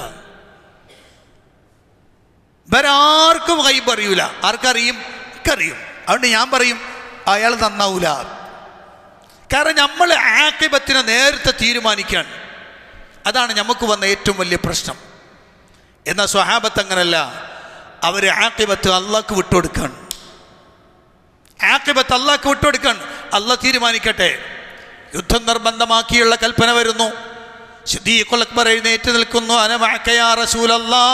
ഇവരാർക്കും കൈബ് അറിയൂല ആർക്കറിയും എനിക്കറിയും അതുകൊണ്ട് ഞാൻ പറയും അയാൾ നന്നാവൂല കാരണം നമ്മൾ ആക്കിബത്തിനെ നേരത്തെ തീരുമാനിക്കാൻ അതാണ് നമുക്ക് വന്ന ഏറ്റവും വലിയ പ്രശ്നം എന്നാൽ സ്വഹാബത്ത് അങ്ങനല്ല അവർ ആക്കിബത്ത് അള്ളാഹ്ക്ക് വിട്ടുകൊടുക്കാണ് ആക്കിബത്ത് അള്ളാഹ്ക്ക് വിട്ടുകൊടുക്കാൻ അള്ളാഹ് തീരുമാനിക്കട്ടെ യുദ്ധം നിർബന്ധമാക്കിയുള്ള കൽപ്പന വരുന്നു സിദ്ദീഖുൽ അക്ബർ എഴുന്നേറ്റ് നിൽക്കുന്നു അനമഅക്കയാ റസൂലല്ലാ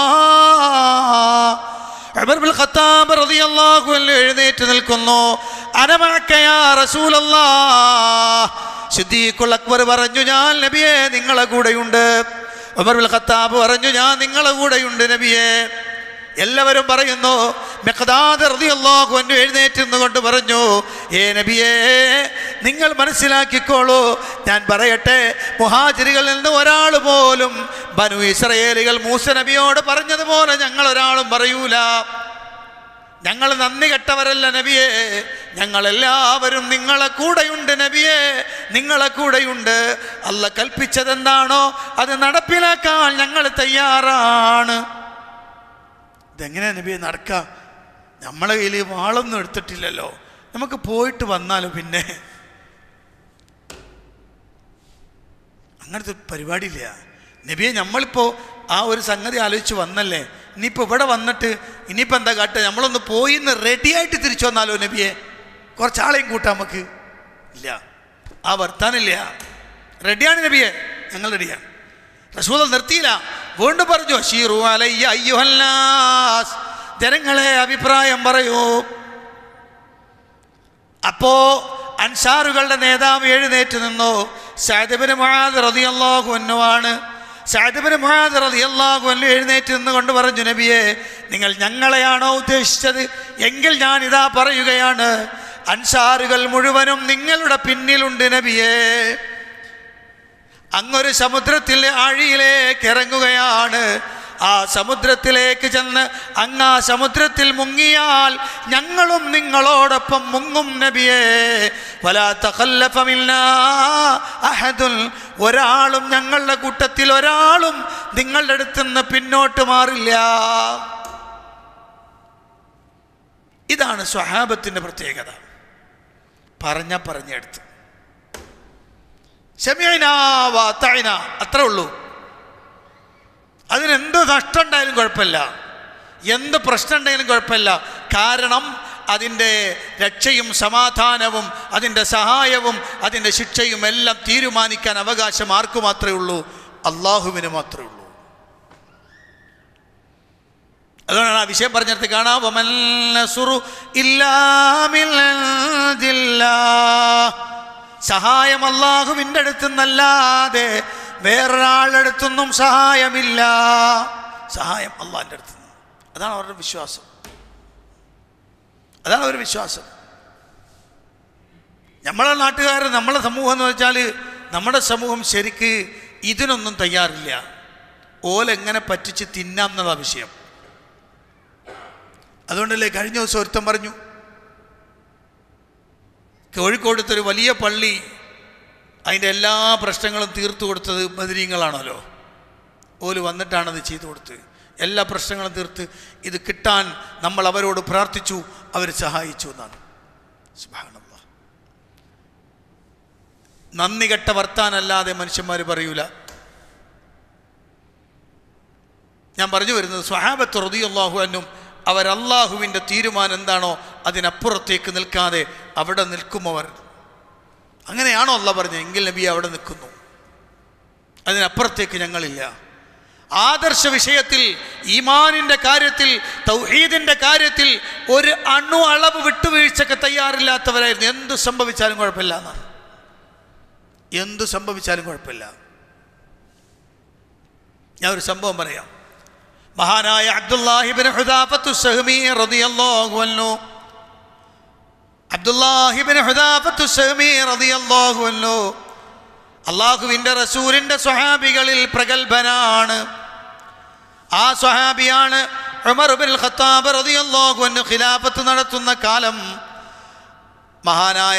ഉമർ ബിൻ ഖത്താബ് റളിയല്ലാഹു അൻഹു എഴുന്നേറ്റ് നിൽക്കുന്നു അനമഅക്കയാ റസൂലല്ലാ സിദ്ദീഖുൽ അക്ബർ പറഞ്ഞു ഞാൻ നബിയെ നിങ്ങളെ കൂടെയുണ്ട് ഉമർ ബിൻ ഖത്താബ് പറഞ്ഞു ഞാൻ നിങ്ങളെ കൂടെയുണ്ട് നബിയെ എല്ലാവരും പറയുന്നു മെഖദാദ് റളിയല്ലാഹു അൻഹു എഴുന്നേറ്റ് നിന്നുകൊണ്ട് പറഞ്ഞു ഏ നബിയേ നിങ്ങൾ മനസ്സിലാക്കിക്കോളൂ ഞാൻ പറയട്ടെ മുഹാജിരികളിൽ നിന്ന് ഒരാൾ പോലും ബനു ഇസ്രയേലികൾ മൂസ നബിയോട് പറഞ്ഞതുപോലെ ഞങ്ങൾ ഒരാളും പറയൂല ഞങ്ങൾ നന്ദി കെട്ടവരല്ല നബിയെ ഞങ്ങളെല്ലാവരും നിങ്ങളെ കൂടെയുണ്ട് നബിയെ നിങ്ങളെ കൂടെയുണ്ട് അല്ല കൽപ്പിച്ചതെന്താണോ അത് നടപ്പിലാക്കാൻ ഞങ്ങൾ തയ്യാറാണ് ഇതെങ്ങനെയാ നബിയെ നടക്കുക നമ്മളെ കയ്യിൽ വാളൊന്നും എടുത്തിട്ടില്ലല്ലോ നമുക്ക് പോയിട്ട് വന്നാലോ പിന്നെ അങ്ങനത്തെ ഒരു പരിപാടിയില്ല നബിയെ നമ്മളിപ്പോൾ ആ ഒരു സംഗതി ആലോചിച്ച് വന്നല്ലേ ഇനിയിപ്പോൾ ഇവിടെ വന്നിട്ട് ഇനിയിപ്പോൾ എന്താ കാട്ടുക നമ്മളൊന്ന് പോയി ഇന്ന് റെഡിയായിട്ട് തിരിച്ചു വന്നാലോ നബിയെ കുറച്ചാളെയും കൂട്ടാം നമുക്ക് ഇല്ല ആ വർത്താനില്ല റെഡിയാണ് നബിയെ ഞങ്ങൾ റെഡിയാണ് റസൂൽ നിർത്തിയില്ല വീണ്ടും പറഞ്ഞു ഷീറു അലയ്യ അയ്യുഹല്ലാസ് ജനങ്ങളെ അഭിപ്രായം പറയൂ അപ്പോ അൻസാറുകളുടെ നേതാവ് എഴുന്നേറ്റ് നിന്നു സാദിബിന് മുഹാദ് റതിയല്ലാഹു അന്നുവാണ് സാദിബിന് മുഹാദ് റതിയല്ലാഹു അന്നു എഴുന്നേറ്റ് നിന്നുകൊണ്ട് പറഞ്ഞു നബിയെ നിങ്ങൾ ഞങ്ങളെയാണോ ഉദ്ദേശിച്ചത് എങ്കിൽ ഞാൻ ഇതാ പറയുകയാണ് അൻസാറുകൾ മുഴുവനും നിങ്ങളുടെ പിന്നിലുണ്ട് നബിയേ അങ്ങൊരു സമുദ്രത്തിൽ ആഴിയിലേക്ക് ഇറങ്ങുകയാണ് ആ സമുദ്രത്തിലേക്ക് ചെന്ന് അങ്ങ് ആ സമുദ്രത്തിൽ മുങ്ങിയാൽ ഞങ്ങളും നിങ്ങളോടൊപ്പം മുങ്ങും നബിയേ വലാ തഖല്ലഫ മിന്നാ അഹദുൻ ഒരാളും ഞങ്ങളുടെ കൂട്ടത്തിൽ ഒരാളും നിങ്ങളുടെ അടുത്ത് നിന്ന് പിന്നോട്ട് മാറില്ല ഇതാണ് സ്വഹാബത്തിൻ്റെ പ്രത്യേകത പറഞ്ഞ പറഞ്ഞെടുത്ത് ക്ഷമയന വാത്തഴന അത്ര ഉള്ളൂ അതിനെന്ത് നഷ്ടം ഉണ്ടായാലും കുഴപ്പമില്ല എന്ത് പ്രശ്നം ഉണ്ടെങ്കിലും കുഴപ്പമില്ല കാരണം അതിൻ്റെ രക്ഷയും സമാധാനവും അതിൻ്റെ സഹായവും അതിൻ്റെ ശിക്ഷയും എല്ലാം തീരുമാനിക്കാൻ അവകാശം ആർക്കു മാത്രമേ ഉള്ളൂ അള്ളാഹുവിന് മാത്രമേ ഉള്ളൂ അതുകൊണ്ടാണ് ആ വിഷയം പറഞ്ഞിടത്ത് കാണാം വമൻ നസുറു ഇല്ലാ മിൻ ഇൻദില്ലാഹ്. സഹായം അള്ളാഹുവിൻ്റെ അടുത്തുനിന്നല്ലാതെ വേറൊരാളുടെ അടുത്തൊന്നും സഹായമില്ല സഹായം അള്ളാഹിൻ്റെ അടുത്ത് നിന്ന് അതാണ് അവരുടെ വിശ്വാസം അതാണ് അവരുടെ വിശ്വാസം നമ്മളെ നാട്ടുകാർ നമ്മളെ സമൂഹം എന്ന് വെച്ചാൽ നമ്മുടെ സമൂഹം ശരിക്ക് ഇതിനൊന്നും തയ്യാറില്ല ഓലെങ്ങനെ പറ്റിച്ച് തിന്നാം എന്നുള്ള വിഷയം അതുകൊണ്ടല്ലേ കഴിഞ്ഞ ദിവസം ഒരുത്തം പറഞ്ഞു കോഴിക്കോടത്തൊരു വലിയ പള്ളി അതിൻ്റെ എല്ലാ പ്രശ്നങ്ങളും തീർത്തു കൊടുത്തത് ബദരീങ്ങളാണല്ലോ ഓല് വന്നിട്ടാണത് ചെയ്തു കൊടുത്ത് എല്ലാ പ്രശ്നങ്ങളും തീർത്ത് ഇത് കിട്ടാൻ നമ്മൾ അവരോട് പ്രാർത്ഥിച്ചു അവർ സഹായിച്ചു എന്നാണ് സുബ്ഹാനല്ലാഹ്. നന്ദി കെട്ട വർത്താനല്ലാതെ മനുഷ്യന്മാർ പറയൂല ഞാൻ പറഞ്ഞു വരുന്നത് സ്വഹാബത്ത് റതിയല്ലാഹു അന്നും അവർ അള്ളാഹുവിൻ്റെ തീരുമാനം എന്താണോ അതിനപ്പുറത്തേക്ക് നിൽക്കാതെ അവിടെ നിൽക്കും അവർ അങ്ങനെയാണോ അല്ല പറഞ്ഞത് എങ്കിൽ നബി അവിടെ നിൽക്കുന്നു അതിനപ്പുറത്തേക്ക് ഞങ്ങളില്ല ആദർശ വിഷയത്തിൽ ഈമാനിൻ്റെ കാര്യത്തിൽ തൗഹീദിൻ്റെ കാര്യത്തിൽ ഒരു അണു അളവ് വിട്ടുവീഴ്ചക്ക് തയ്യാറില്ലാത്തവരായിരുന്നു എന്തു സംഭവിച്ചാലും കുഴപ്പമില്ല എന്നാണ് എന്തു സംഭവിച്ചാലും കുഴപ്പമില്ല ഞാൻ ഒരു സംഭവം പറയാം മഹാനായ അബ്ദുല്ലാഹിബിൻ ഹുദാഫത്തു സഹ്മി റളിയല്ലാഹു അൻഹു അബ്ദുല്ലാഹിബിൻ ഹുദാഫത്തു സഹ്മി റളിയല്ലാഹു അൻഹു അള്ളാഹുവിൻ്റെ റസൂലിൻ്റെ സ്വഹാബികളിൽ പ്രഗത്ഭനാണ് ആ സ്വഹാബിയാണ് ഉമർ ബിൻ ഖത്താബ് റളിയല്ലാഹു അൻഹു ഖിലാഫത്ത് നടത്തുന്ന കാലം മഹാനായ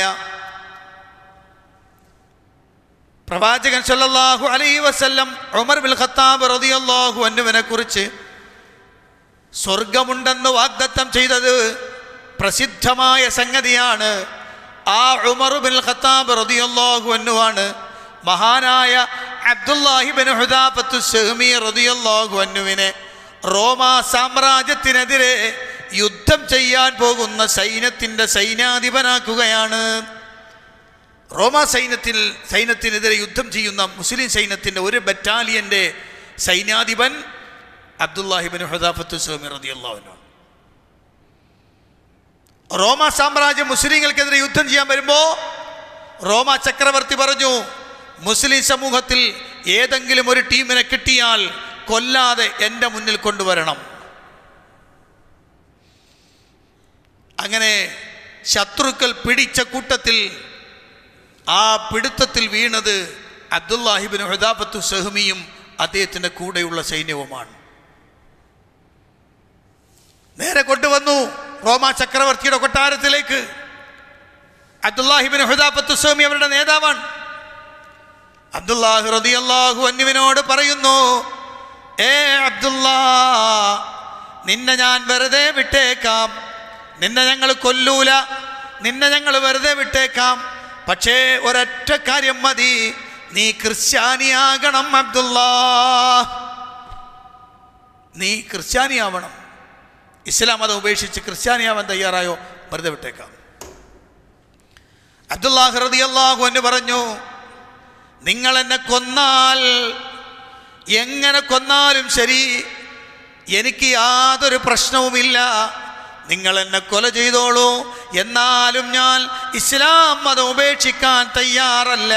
പ്രവാചകൻ സല്ലല്ലാഹു അലൈഹി വസല്ലം ഉമർ ബിൻ ഖത്താബ് റളിയല്ലാഹു അൻഹുവിനെ കുറിച്ച് സ്വർഗമുണ്ടെന്ന് വാഗ്ദത്തം ചെയ്തത് പ്രസിദ്ധമായ സംഗതിയാണ് ആ ഉമർ ബിൻ ഖത്താബ് റളിയല്ലാഹു അൻഹുവാണ് മഹാനായ അബ്ദുല്ലാഹിബിൻ ഹുദാഫത്തു സഹ്മി റളിയല്ലാഹു അൻഹുവിനെ റോമ സാമ്രാജ്യത്തിനെതിരെ യുദ്ധം ചെയ്യാൻ പോകുന്ന സൈന്യത്തിൻ്റെ സൈന്യാധിപനാക്കുകയാണ് റോമ സൈന്യത്തിൽ സൈന്യത്തിനെതിരെ യുദ്ധം ചെയ്യുന്ന മുസ്ലിം സൈന്യത്തിൻ്റെ ഒരു ബറ്റാലിയൻ്റെ സൈന്യാധിപൻ അബ്ദുല്ലാഹിബിൻ ഹുദാഫത്തു സഹ്മി റളിയല്ലാഹു റോമ സാമ്രാജ്യം മുസ്ലിങ്ങൾക്കെതിരെ യുദ്ധം ചെയ്യാൻ വരുമ്പോൾ റോമ ചക്രവർത്തി പറഞ്ഞു മുസ്ലിം സമൂഹത്തിൽ ഏതെങ്കിലും ഒരു ടീമിനെ കിട്ടിയാൽ കൊല്ലാതെ എൻ്റെ മുന്നിൽ കൊണ്ടുവരണം അങ്ങനെ ശത്രുക്കൾ പിടിച്ച കൂട്ടത്തിൽ ആ പിടുത്തത്തിൽ വീണത് അബ്ദുല്ലാഹിബിൻ ഹുദാഫത്തു സഹ്മിയും അദ്ദേഹത്തിൻ്റെ കൂടെയുള്ള സൈന്യവുമാണ് നേരെ കൊണ്ടുവന്നു റോമ ചക്രവർത്തിയുടെ കൊട്ടാരത്തിലേക്ക് അബ്ദുല്ലാഹിബിൻ ഹുദാഫത്ത് സ്വാമി അവരുടെ നേതാവാണ് അബ്ദുല്ലാഹു റളിയല്ലാഹു അന്നുവിനോട് പറയുന്നു ഏ അബ്ദുല്ലാ നിന്നെ ഞാൻ വെറുതെ വിട്ടേക്കാം നിന്നെ ഞങ്ങൾ കൊല്ലൂല നിന്നെ ഞങ്ങൾ വെറുതെ വിട്ടേക്കാം പക്ഷേ ഒരൊറ്റ കാര്യം മതി നീ ക്രിസ്ത്യാനിയാകണം അബ്ദുല്ലാ നീ ക്രിസ്ത്യാനിയാവണം ഇസ്ലാം മതം ഉപേക്ഷിച്ച് ക്രിസ്ത്യാനിയാവാൻ തയ്യാറായോ വെറുതെ വിട്ടേക്കാം അബ്ദുല്ലാഹ് റളിയല്ലാഹു എന്ന് പറഞ്ഞു നിങ്ങൾ എന്നെ കൊന്നാൽ എങ്ങനെ കൊന്നാലും ശരി എനിക്ക് യാതൊരു പ്രശ്നവുമില്ല നിങ്ങൾ എന്നെ കൊല ചെയ്തോളൂ എന്നാലും ഞാൻ ഇസ്ലാം മതം ഉപേക്ഷിക്കാൻ തയ്യാറല്ല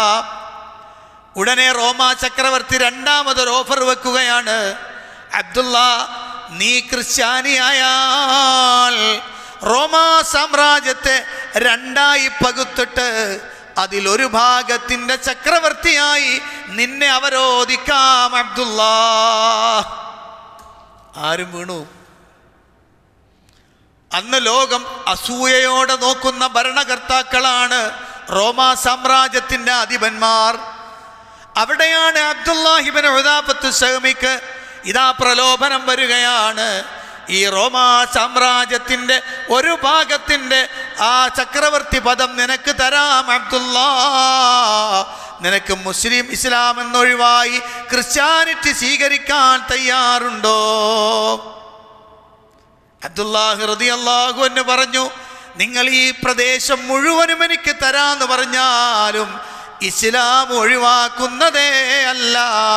ഉടനെ റോമ ചക്രവർത്തി രണ്ടാമതൊരു ഓഫർ വെക്കുകയാണ് അബ്ദുള്ള നീ ക്രിസ്ത്യാനിയായാൽ റോമ സാമ്രാജ്യത്തെ രണ്ടായി പകുത്തിട്ട് അതിലൊരു ഭാഗത്തിന്റെ ചക്രവർത്തിയായി നിന്നെ അവരോധിക്കാം അബ്ദുള്ള ആരും വീണു അന്ന് ലോകം അസൂയയോടെ നോക്കുന്ന ഭരണകർത്താക്കളാണ് റോമ സാമ്രാജ്യത്തിന്റെ അധിപന്മാർ അവിടെയാണ് അബ്ദുല്ലാഹിബിൻ ഉദാപത്ത് സഹമിക്ക് ഇതാ പ്രലോഭനം വരികയാണ് ഈ റോമാ സാമ്രാജ്യത്തിൻ്റെ ഒരു ഭാഗത്തിൻ്റെ ആ ചക്രവർത്തി പദം നിനക്ക് തരാം അബ്ദുല്ലാ നിനക്ക് മുസ്ലിം ഇസ്ലാം എന്നൊഴിവായി ക്രിസ്ത്യാനിറ്റി സ്വീകരിക്കാൻ തയ്യാറുണ്ടോ അബ്ദുല്ലാഹ് റളിയല്ലാഹു എന്ന് പറഞ്ഞു നിങ്ങൾ ഈ പ്രദേശം മുഴുവനും എനിക്ക് തരാന്ന് പറഞ്ഞാലും ഇസ്ലാം ഒഴിവാക്കുന്നതേ അല്ല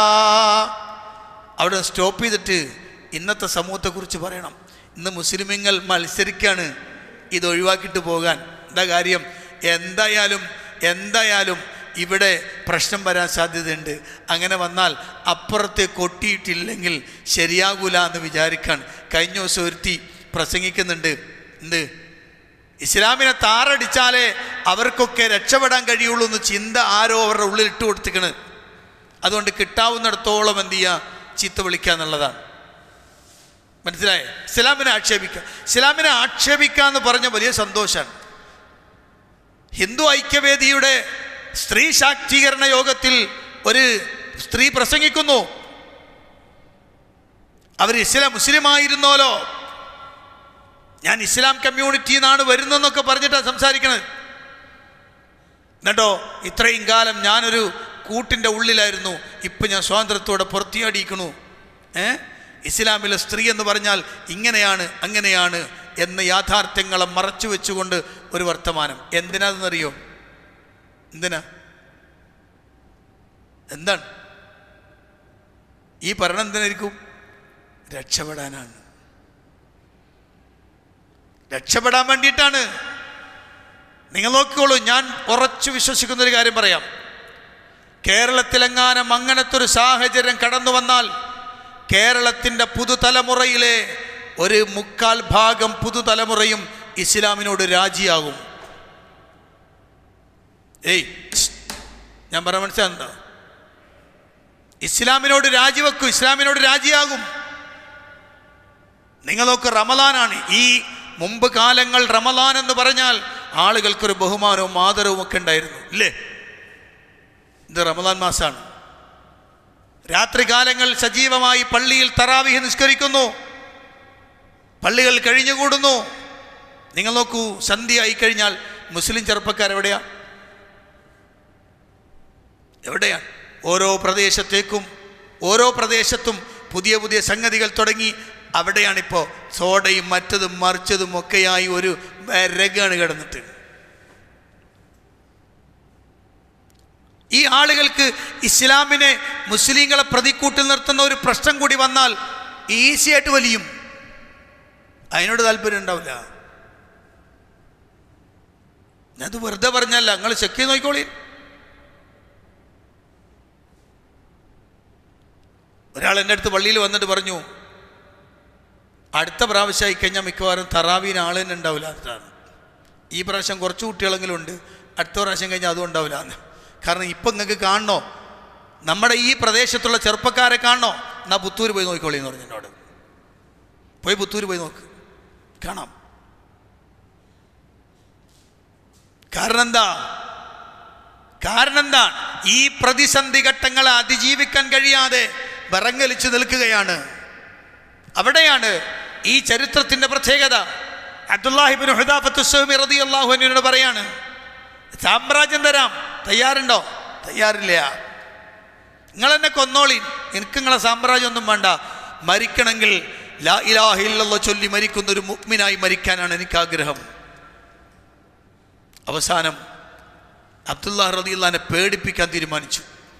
അവിടെ സ്റ്റോപ്പ് ചെയ്തിട്ട് ഇന്നത്തെ സമൂഹത്തെക്കുറിച്ച് പറയണം ഇന്ന് മുസ്ലിമുകൾ മത്സരിക്കാണ് ഇത് ഒഴിവാക്കിയിട്ട് പോകാൻ എന്താ കാര്യം എന്തായാലും എന്തായാലും ഇവിടെ പ്രശ്നം വരാൻ സാധ്യതയുണ്ട് അങ്ങനെ വന്നാൽ അപ്പുറത്തെ കൊട്ടിയിട്ടില്ലെങ്കിൽ ശരിയാകൂല എന്ന് വിചാരിക്കാൻ കഴിഞ്ഞ ദിവസം ഒരുത്തി പ്രസംഗിക്കുന്നുണ്ട് എന്ത് ഇസ്ലാമിനെ താറടിച്ചാലേ അവർക്കൊക്കെ രക്ഷപ്പെടാൻ കഴിയുള്ളൂ എന്ന് ചിന്ത ആരോ അവരുടെ ഉള്ളിൽ ഇട്ട് കൊടുത്തിക്കണ് അതുകൊണ്ട് കിട്ടാവുന്നിടത്തോളം എന്ത് ചെയ്യുക ചീത്ത വിളിക്കുക എന്നുള്ളതാണ് മനസ്സിലായേ ഇസ്ലാമിനെ ആക്ഷേപിക്കുക ഇസ്ലാമിനെ ആക്ഷേപിക്കുക എന്ന് പറഞ്ഞ വലിയ സന്തോഷമാണ് ഹിന്ദു ഐക്യവേദിയുടെ സ്ത്രീ ശാക്തീകരണ യോഗത്തിൽ ഒരു സ്ത്രീ പ്രസംഗിക്കുന്നു അവർ ഇസ്ലാം മുസ്ലിമായിരുന്നോലോ ഞാൻ ഇസ്ലാം കമ്മ്യൂണിറ്റിയിൽ നിന്നാണ് വരുന്നതെന്നൊക്കെ പറഞ്ഞിട്ടാണ് സംസാരിക്കണത് എന്നിട്ടോ ഇത്രയും കാലം ഞാനൊരു കൂട്ടിൻ്റെ ഉള്ളിലായിരുന്നു ഇപ്പം ഞാൻ സ്വാതന്ത്ര്യത്തോടെ പുറത്തിയാടിയിരിക്കണു ഏ ഇസ്ലാമിലെ സ്ത്രീ എന്ന് പറഞ്ഞാൽ ഇങ്ങനെയാണ് അങ്ങനെയാണ് എന്ന യാഥാർത്ഥ്യങ്ങളെ മറച്ചു വെച്ചുകൊണ്ട് ഒരു വർത്തമാനം എന്തിനാണെന്നറിയോ എന്തിനാ എന്താണ് ഈ ഭരണം എന്തിനായിരിക്കും രക്ഷപ്പെടാനാണ് രക്ഷപ്പെടാൻ വേണ്ടിയിട്ടാണ് നിങ്ങൾ നോക്കിക്കോളൂ ഞാൻ ഉറച്ചു വിശ്വസിക്കുന്ന ഒരു കാര്യം പറയാം കേരളത്തിലെങ്ങാനും അങ്ങനത്തെ ഒരു സാഹചര്യം കടന്നു വന്നാൽ കേരളത്തിൻ്റെ പുതുതലമുറയിലെ ഒരു മുക്കാൽ ഭാഗം പുതുതലമുറയും ഇസ്ലാമിനോട് രാജിയാകും ഏയ് ഛ്, ഞാൻ പറഞ്ഞ മനസ്സിലാകുന്നുണ്ടോ ഇസ്ലാമിനോട് രാജിവെക്കും ഇസ്ലാമിനോട് രാജിയാകും നിങ്ങൾ നോക്ക് റമലാനാണ് ഈ മുമ്പ് കാലങ്ങൾ റമലാൻ എന്ന് പറഞ്ഞാൽ ആളുകൾക്കൊരു ബഹുമാനവും ആദരവും ഒക്കെ ഉണ്ടായിരുന്നു ഇല്ലേ ഇത് റമലാൻ മാസമാണ് രാത്രികാലങ്ങൾ സജീവമായി പള്ളിയിൽ തറാവിഹ് നിസ്കരിക്കുന്നു പള്ളികൾ കഴിഞ്ഞുകൂടുന്നു നിങ്ങൾ നോക്കൂ സന്ധ്യയായി കഴിഞ്ഞാൽ മുസ്ലിം ചെറുപ്പക്കാർ എവിടെയാ എവിടെയാണ് ഓരോ പ്രദേശത്തേക്കും ഓരോ പ്രദേശത്തും പുതിയ പുതിയ സംഗതികൾ തുടങ്ങി അവിടെയാണിപ്പോൾ സോഡയും മറ്റതും മറിച്ചതും ഒക്കെയായി ഒരു രഗാണ് കിടന്നിട്ട് ഈ ആളുകൾക്ക് ഇസ്ലാമിനെ മുസ്ലിങ്ങളെ പ്രതിക്കൂട്ടിൽ നിർത്തുന്ന ഒരു പ്രശ്നം കൂടി വന്നാൽ ഈസി ആയിട്ട് വലിയും അതിനോട് താല്പര്യം ഉണ്ടാവില്ല ഞാനത് വെറുതെ പറഞ്ഞല്ല നിങ്ങൾ ചെക്ക് ചെയ്ത് നോക്കിക്കോളി ഒരാൾ എൻ്റെ അടുത്ത് പള്ളിയിൽ വന്നിട്ട് പറഞ്ഞു അടുത്ത പ്രാവശ്യമായി കഴിഞ്ഞാൽ മിക്കവാറും തറാവീന് ആൾ തന്നെ ഉണ്ടാവില്ല അതാണ് ഈ പ്രാവശ്യം കുറച്ച് കുട്ടികളെങ്കിലും ഉണ്ട് അടുത്ത പ്രാവശ്യം കഴിഞ്ഞാൽ അതും ഉണ്ടാവില്ല എന്ന് കാരണം ഇപ്പം നിങ്ങൾക്ക് കാണണോ നമ്മുടെ ഈ പ്രദേശത്തുള്ള ചെറുപ്പക്കാരെ കാണണോ എന്നാ പുത്തൂർ പോയി നോക്കിക്കോളി എന്ന് പറഞ്ഞു എന്നോട് പോയി പുത്തൂർ പോയി നോക്ക് കാണാം കാരണം എന്താ കാരണം എന്താ ഈ പ്രതിസന്ധി ഘട്ടങ്ങളെ അതിജീവിക്കാൻ കഴിയാതെ വിറങ്ങലിച്ചു നിൽക്കുകയാണ് അവിടെയാണ് ഈ ചരിത്രത്തിന്റെ പ്രത്യേകത അബ്ദുല്ലാഹിബിൻ ഹുദാഫത്ത് റളിയല്ലാഹു അൻഹുവിനോട് പറയാണ് സാമ്രാജ്യം തരാം തയ്യാറുണ്ടോ തയ്യാറില്ല നിങ്ങൾ എന്നെ കൊന്നോളി എനിക്ക് നിങ്ങളെ സാമ്രാജ്യം ഒന്നും വേണ്ട മരിക്കണമെങ്കിൽ ലാ ഇലാഹ ഇല്ലല്ലാഹ് ചൊല്ലി മരിക്കുന്ന ഒരു മുഗ്മിനായി മരിക്കാനാണ് എനിക്ക് ആഗ്രഹം അവസാനം അബ്ദുല്ലാ റദിയുള്ളാനെ പേടിപ്പിക്കാൻ തീരുമാനിച്ചു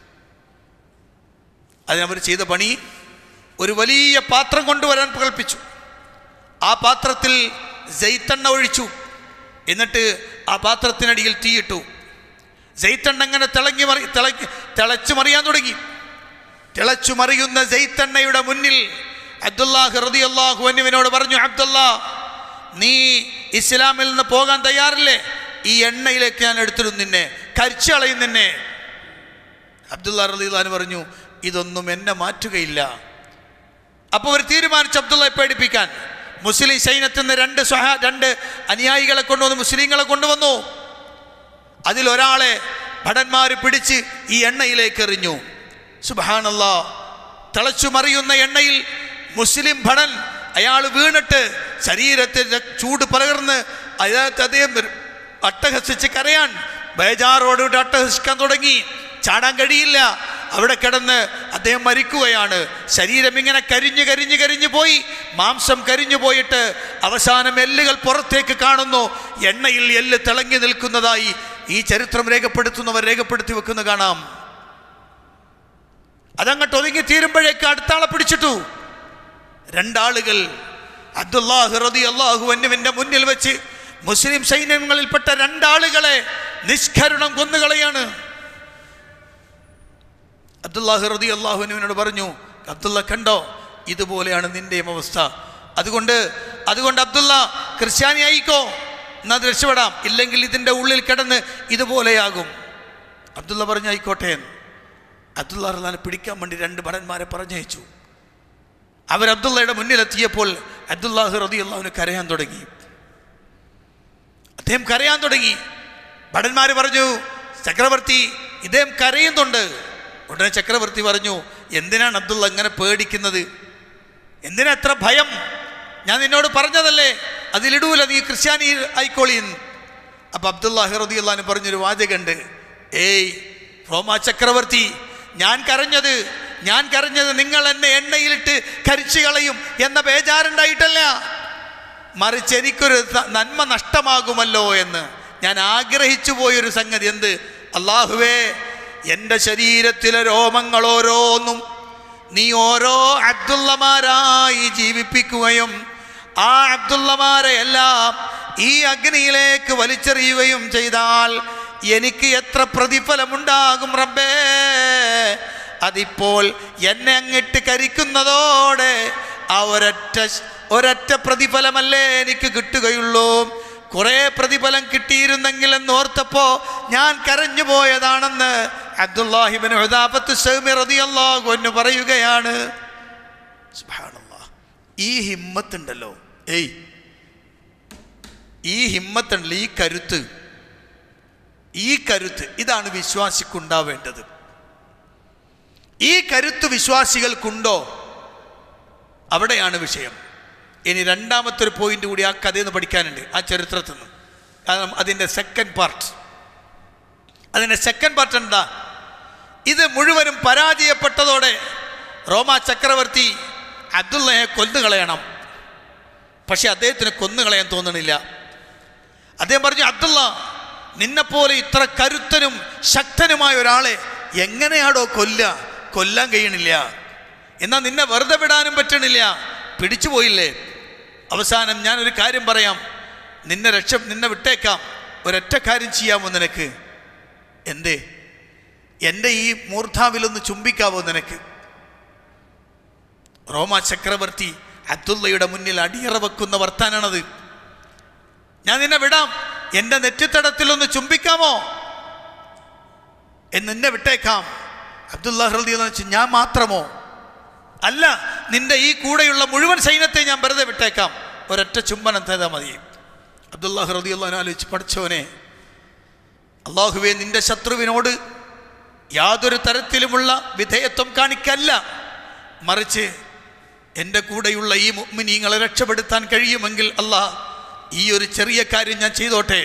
അതിനവർ ചെയ്ത പണി ഒരു വലിയ പാത്രം കൊണ്ടുവരാൻ കൽപ്പിച്ചു ആ പാത്രത്തിൽ ജെയ്ത്തെണ്ണ ഒഴിച്ചു എന്നിട്ട് ആ പാത്രത്തിനടിയിൽ തീയിട്ടു ജെയ്ത്തെണ്ണ അങ്ങനെ തിളങ്ങി മറി തിളങ്ങി തിളച്ചു മറിയാൻ തുടങ്ങി തിളച്ചു മറിയുന്ന ജെയ്ത്തെണ്ണയുടെ മുന്നിൽ അബ്ദുല്ലാഹ് റതി അള്ളാഹു അനുവിനോട് പറഞ്ഞു അബ്ദുല്ലാ നീ ഇസ്ലാമിൽ നിന്ന് പോകാൻ തയ്യാറില്ലേ ഈ എണ്ണയിലേക്ക് ഞാൻ എടുത്തിടും നിന്നെ കരിച്ചു കളയും നിന്നെ അബ്ദുള്ള റലിദാൻ പറഞ്ഞു ഇതൊന്നും എന്നെ മാറ്റുകയില്ല അപ്പോൾ അവർ തീരുമാനിച്ചു അബ്ദുള്ളയെ പേടിപ്പിക്കാൻ മുസ്ലിം സൈന്യത്തിൽ നിന്ന് രണ്ട് സ്വഹ രണ്ട് അനുയായികളെ കൊണ്ടുവന്ന് മുസ്ലിങ്ങളെ കൊണ്ടുവന്നു അതിലൊരാളെ ഭടന്മാർ പിടിച്ച് ഈ എണ്ണയിലേക്ക് എറിഞ്ഞു സുബാനല്ല തിളച്ചു മറിയുന്ന എണ്ണയിൽ മുസ്ലിം ഭടൻ അയാൾ വീണിട്ട് ശരീരത്തിൽ ചൂട് പകർന്ന് അതിനകത്ത് അദ്ദേഹം അട്ടഹസിച്ച് കരയാൻ ബേജാറോടുകൂടി അട്ടഹസിക്കാൻ തുടങ്ങി ചാടാൻ കഴിയില്ല അവിടെ കിടന്ന് അദ്ദേഹം മരിക്കുകയാണ് ശരീരം ഇങ്ങനെ കരിഞ്ഞ് കരിഞ്ഞ് കരിഞ്ഞു പോയി മാംസം കരിഞ്ഞു പോയിട്ട് അവസാനം എല്ലുകൾ പുറത്തേക്ക് കാണുന്നു എണ്ണയിൽ എല്ല് തിളങ്ങി നിൽക്കുന്നതായി ഈ ചരിത്രം രേഖപ്പെടുത്തുന്നവർ രേഖപ്പെടുത്തി വെക്കുന്ന കാണാം അതങ്ങോട്ട് ഒതുങ്ങി തീരുമ്പോഴേക്ക് അടുത്താളെ പിടിച്ചിട്ടു രണ്ടാളുകൾ അബ്ദുല്ലാഹു റതി അള്ളാഹു എന്നിവന്റെ മുന്നിൽ വെച്ച് മുസ്ലിം സൈന്യങ്ങളിൽപ്പെട്ട രണ്ടാളുകളെ നിഷ്കരുണം കൊന്നുകളയാണ് അബ്ദുല്ലാഹു റതി അള്ളാഹുനുവിനോട് പറഞ്ഞു അബ്ദുള്ള കണ്ടോ ഇതുപോലെയാണ് നിന്റെയും അവസ്ഥ അതുകൊണ്ട് അതുകൊണ്ട് അബ്ദുള്ള ക്രിസ്ത്യാനി ആയിക്കോ എന്നാൽ അത് രക്ഷപ്പെടാം ഇല്ലെങ്കിൽ ഇതിൻ്റെ ഉള്ളിൽ കിടന്ന് ഇതുപോലെയാകും അബ്ദുള്ള പറഞ്ഞു ആയിക്കോട്ടെ എന്ന്. അബ്ദുള്ള റഹ്ലാനെ പിടിക്കാൻ വേണ്ടി രണ്ട് ഭടന്മാരെ പറഞ്ഞയച്ചു അവർ അബ്ദുള്ളയുടെ മുന്നിലെത്തിയപ്പോൾ അബ്ദുല്ലാഹു റതി അള്ളാഹുവിന് കരയാൻ തുടങ്ങി അദ്ദേഹം കരയാൻ തുടങ്ങി ഭടന്മാർ പറഞ്ഞു ചക്രവർത്തി ഇദ്ദേഹം കരയുന്നുണ്ട് ഉടനെ ചക്രവർത്തി പറഞ്ഞു എന്തിനാണ് അബ്ദുള്ള ഇങ്ങനെ പേടിക്കുന്നത് എന്തിനാ എത്ര ഭയം ഞാൻ നിന്നോട് പറഞ്ഞതല്ലേ അതിലിടൂല നീ ക്രിസ്ത്യാനി ആയിക്കോളിന്ന് അപ്പൊ അബ്ദുല്ലാഹി റതി അള്ളഹാന് പറഞ്ഞൊരു വാചകണ്ട് ഏയ് റോമാ ചക്രവർത്തി ഞാൻ കരഞ്ഞത് ഞാൻ കരഞ്ഞത് നിങ്ങൾ എന്നെ എണ്ണയിലിട്ട് കരിച്ചു കളയും എന്ന ബേജാറുണ്ടായിട്ടല്ല മറിച്ച് എനിക്കൊരു ന- നന്മ നഷ്ടമാകുമല്ലോ എന്ന് ഞാൻ ആഗ്രഹിച്ചു പോയൊരു സംഗതി എന്ത് അള്ളാഹുവേ എൻ്റെ ശരീരത്തിലെ രോമങ്ങൾ ഓരോന്നും നീ ഓരോ അബ്ദുള്ളമാരായി ജീവിപ്പിക്കുകയും ആ അബ്ദുള്ളമാരെ എല്ലാം ഈ അഗ്നിയിലേക്ക് വലിച്ചെറിയുകയും ചെയ്താൽ എനിക്ക് എത്ര പ്രതിഫലമുണ്ടാകും റബ്ബേ അതിപ്പോൾ എന്നെ അങ്ങിട്ട് കരിക്കുന്നതോടെ ആ ഒരൊറ്റ ഒരൊറ്റ പ്രതിഫലമല്ലേ എനിക്ക് കിട്ടുകയുള്ളൂ കുറെ പ്രതിഫലം കിട്ടിയിരുന്നെങ്കിൽ എന്നോർത്തപ്പോ ഞാൻ കരഞ്ഞു പോയതാണെന്ന് അബ്ദുല്ലാഹിബിൻ റളിയല്ലാഹു അൻഹു പറയുകയാണ് സുബ്ഹാനല്ലാഹ്. ഈ ഹിമ്മത്തുണ്ടല്ലോ ഏയ് ഈ ഹിമ്മത്തുണ്ടല്ലോ ഈ കരുത്ത് ഈ കരുത്ത് ഇതാണ് വിശ്വാസിക്കുണ്ടാവേണ്ടത് ഈ കരുത്ത് വിശ്വാസികൾക്കുണ്ടോ അവിടെയാണ് വിഷയം ഇനി രണ്ടാമത്തെ ഒരു പോയിന്റ് കൂടി ആ കഥയിൽ നിന്ന് പഠിക്കാനുണ്ട് ആ ചരിത്രത്തിൽ നിന്ന് കാരണം അതിൻ്റെ സെക്കൻഡ് പാർട്ട് അതിൻ്റെ സെക്കൻഡ് പാർട്ട് എന്താ ഇത് മുഴുവനും പരാജയപ്പെട്ടതോടെ റോമ ചക്രവർത്തി അബ്ദുള്ളയെ കൊന്നുകളയണം പക്ഷെ അദ്ദേഹത്തിന് കൊന്നുകളയാൻ തോന്നണില്ല അദ്ദേഹം പറഞ്ഞു അബ്ദുള്ള നിന്നെപ്പോലെ ഇത്ര കരുത്തനും ശക്തനുമായ ഒരാളെ എങ്ങനെയാടോ കൊല്ല കൊല്ലാൻ കഴിയണില്ല എന്നാൽ നിന്നെ വെറുതെ വിടാനും പറ്റണില്ല പിടിച്ചു പോയില്ലേ അവസാനം ഞാനൊരു കാര്യം പറയാം നിന്നെ രക്ഷ നിന്നെ വിട്ടേക്കാം ഒരൊറ്റ കാര്യം ചെയ്യാമോ നിനക്ക് എന്തേ എൻ്റെ ഈ മൂർധാവിലൊന്ന് ചുംബിക്കാവോ നിനക്ക് റോമ ചക്രവർത്തി അബ്ദുള്ളയുടെ മുന്നിൽ അടിയറ വെക്കുന്ന വർത്താനാണത് ഞാൻ നിന്നെ വിടാം എൻ്റെ നെറ്റിത്തടത്തിലൊന്ന് ചുംബിക്കാമോ എന്ന് നിന്നെ വിട്ടേക്കാം അബ്ദുള്ള ഹൃദി എന്ന് വെച്ച് ഞാൻ മാത്രമോ അല്ല നിന്റെ ഈ കൂടെയുള്ള മുഴുവൻ സൈന്യത്തെ ഞാൻ വെറുതെ വിട്ടേക്കാം ഒരൊറ്റ ചുംബനം തേതാ മതി അബ്ദുള്ള ഹൃദി ആലോചിച്ച് പഠിച്ചവനെ അള്ളാഹുവെ നിന്റെ ശത്രുവിനോട് യാതൊരു തരത്തിലുമുള്ള വിധേയത്വം കാണിക്കല്ല മറിച്ച് എൻ്റെ കൂടെയുള്ള ഈ മുഅ്മിനീങ്ങളെ രക്ഷപ്പെടുത്താൻ കഴിയുമെങ്കിൽ അല്ലാ ഈ ഒരു ചെറിയ കാര്യം ഞാൻ ചെയ്തോട്ടെ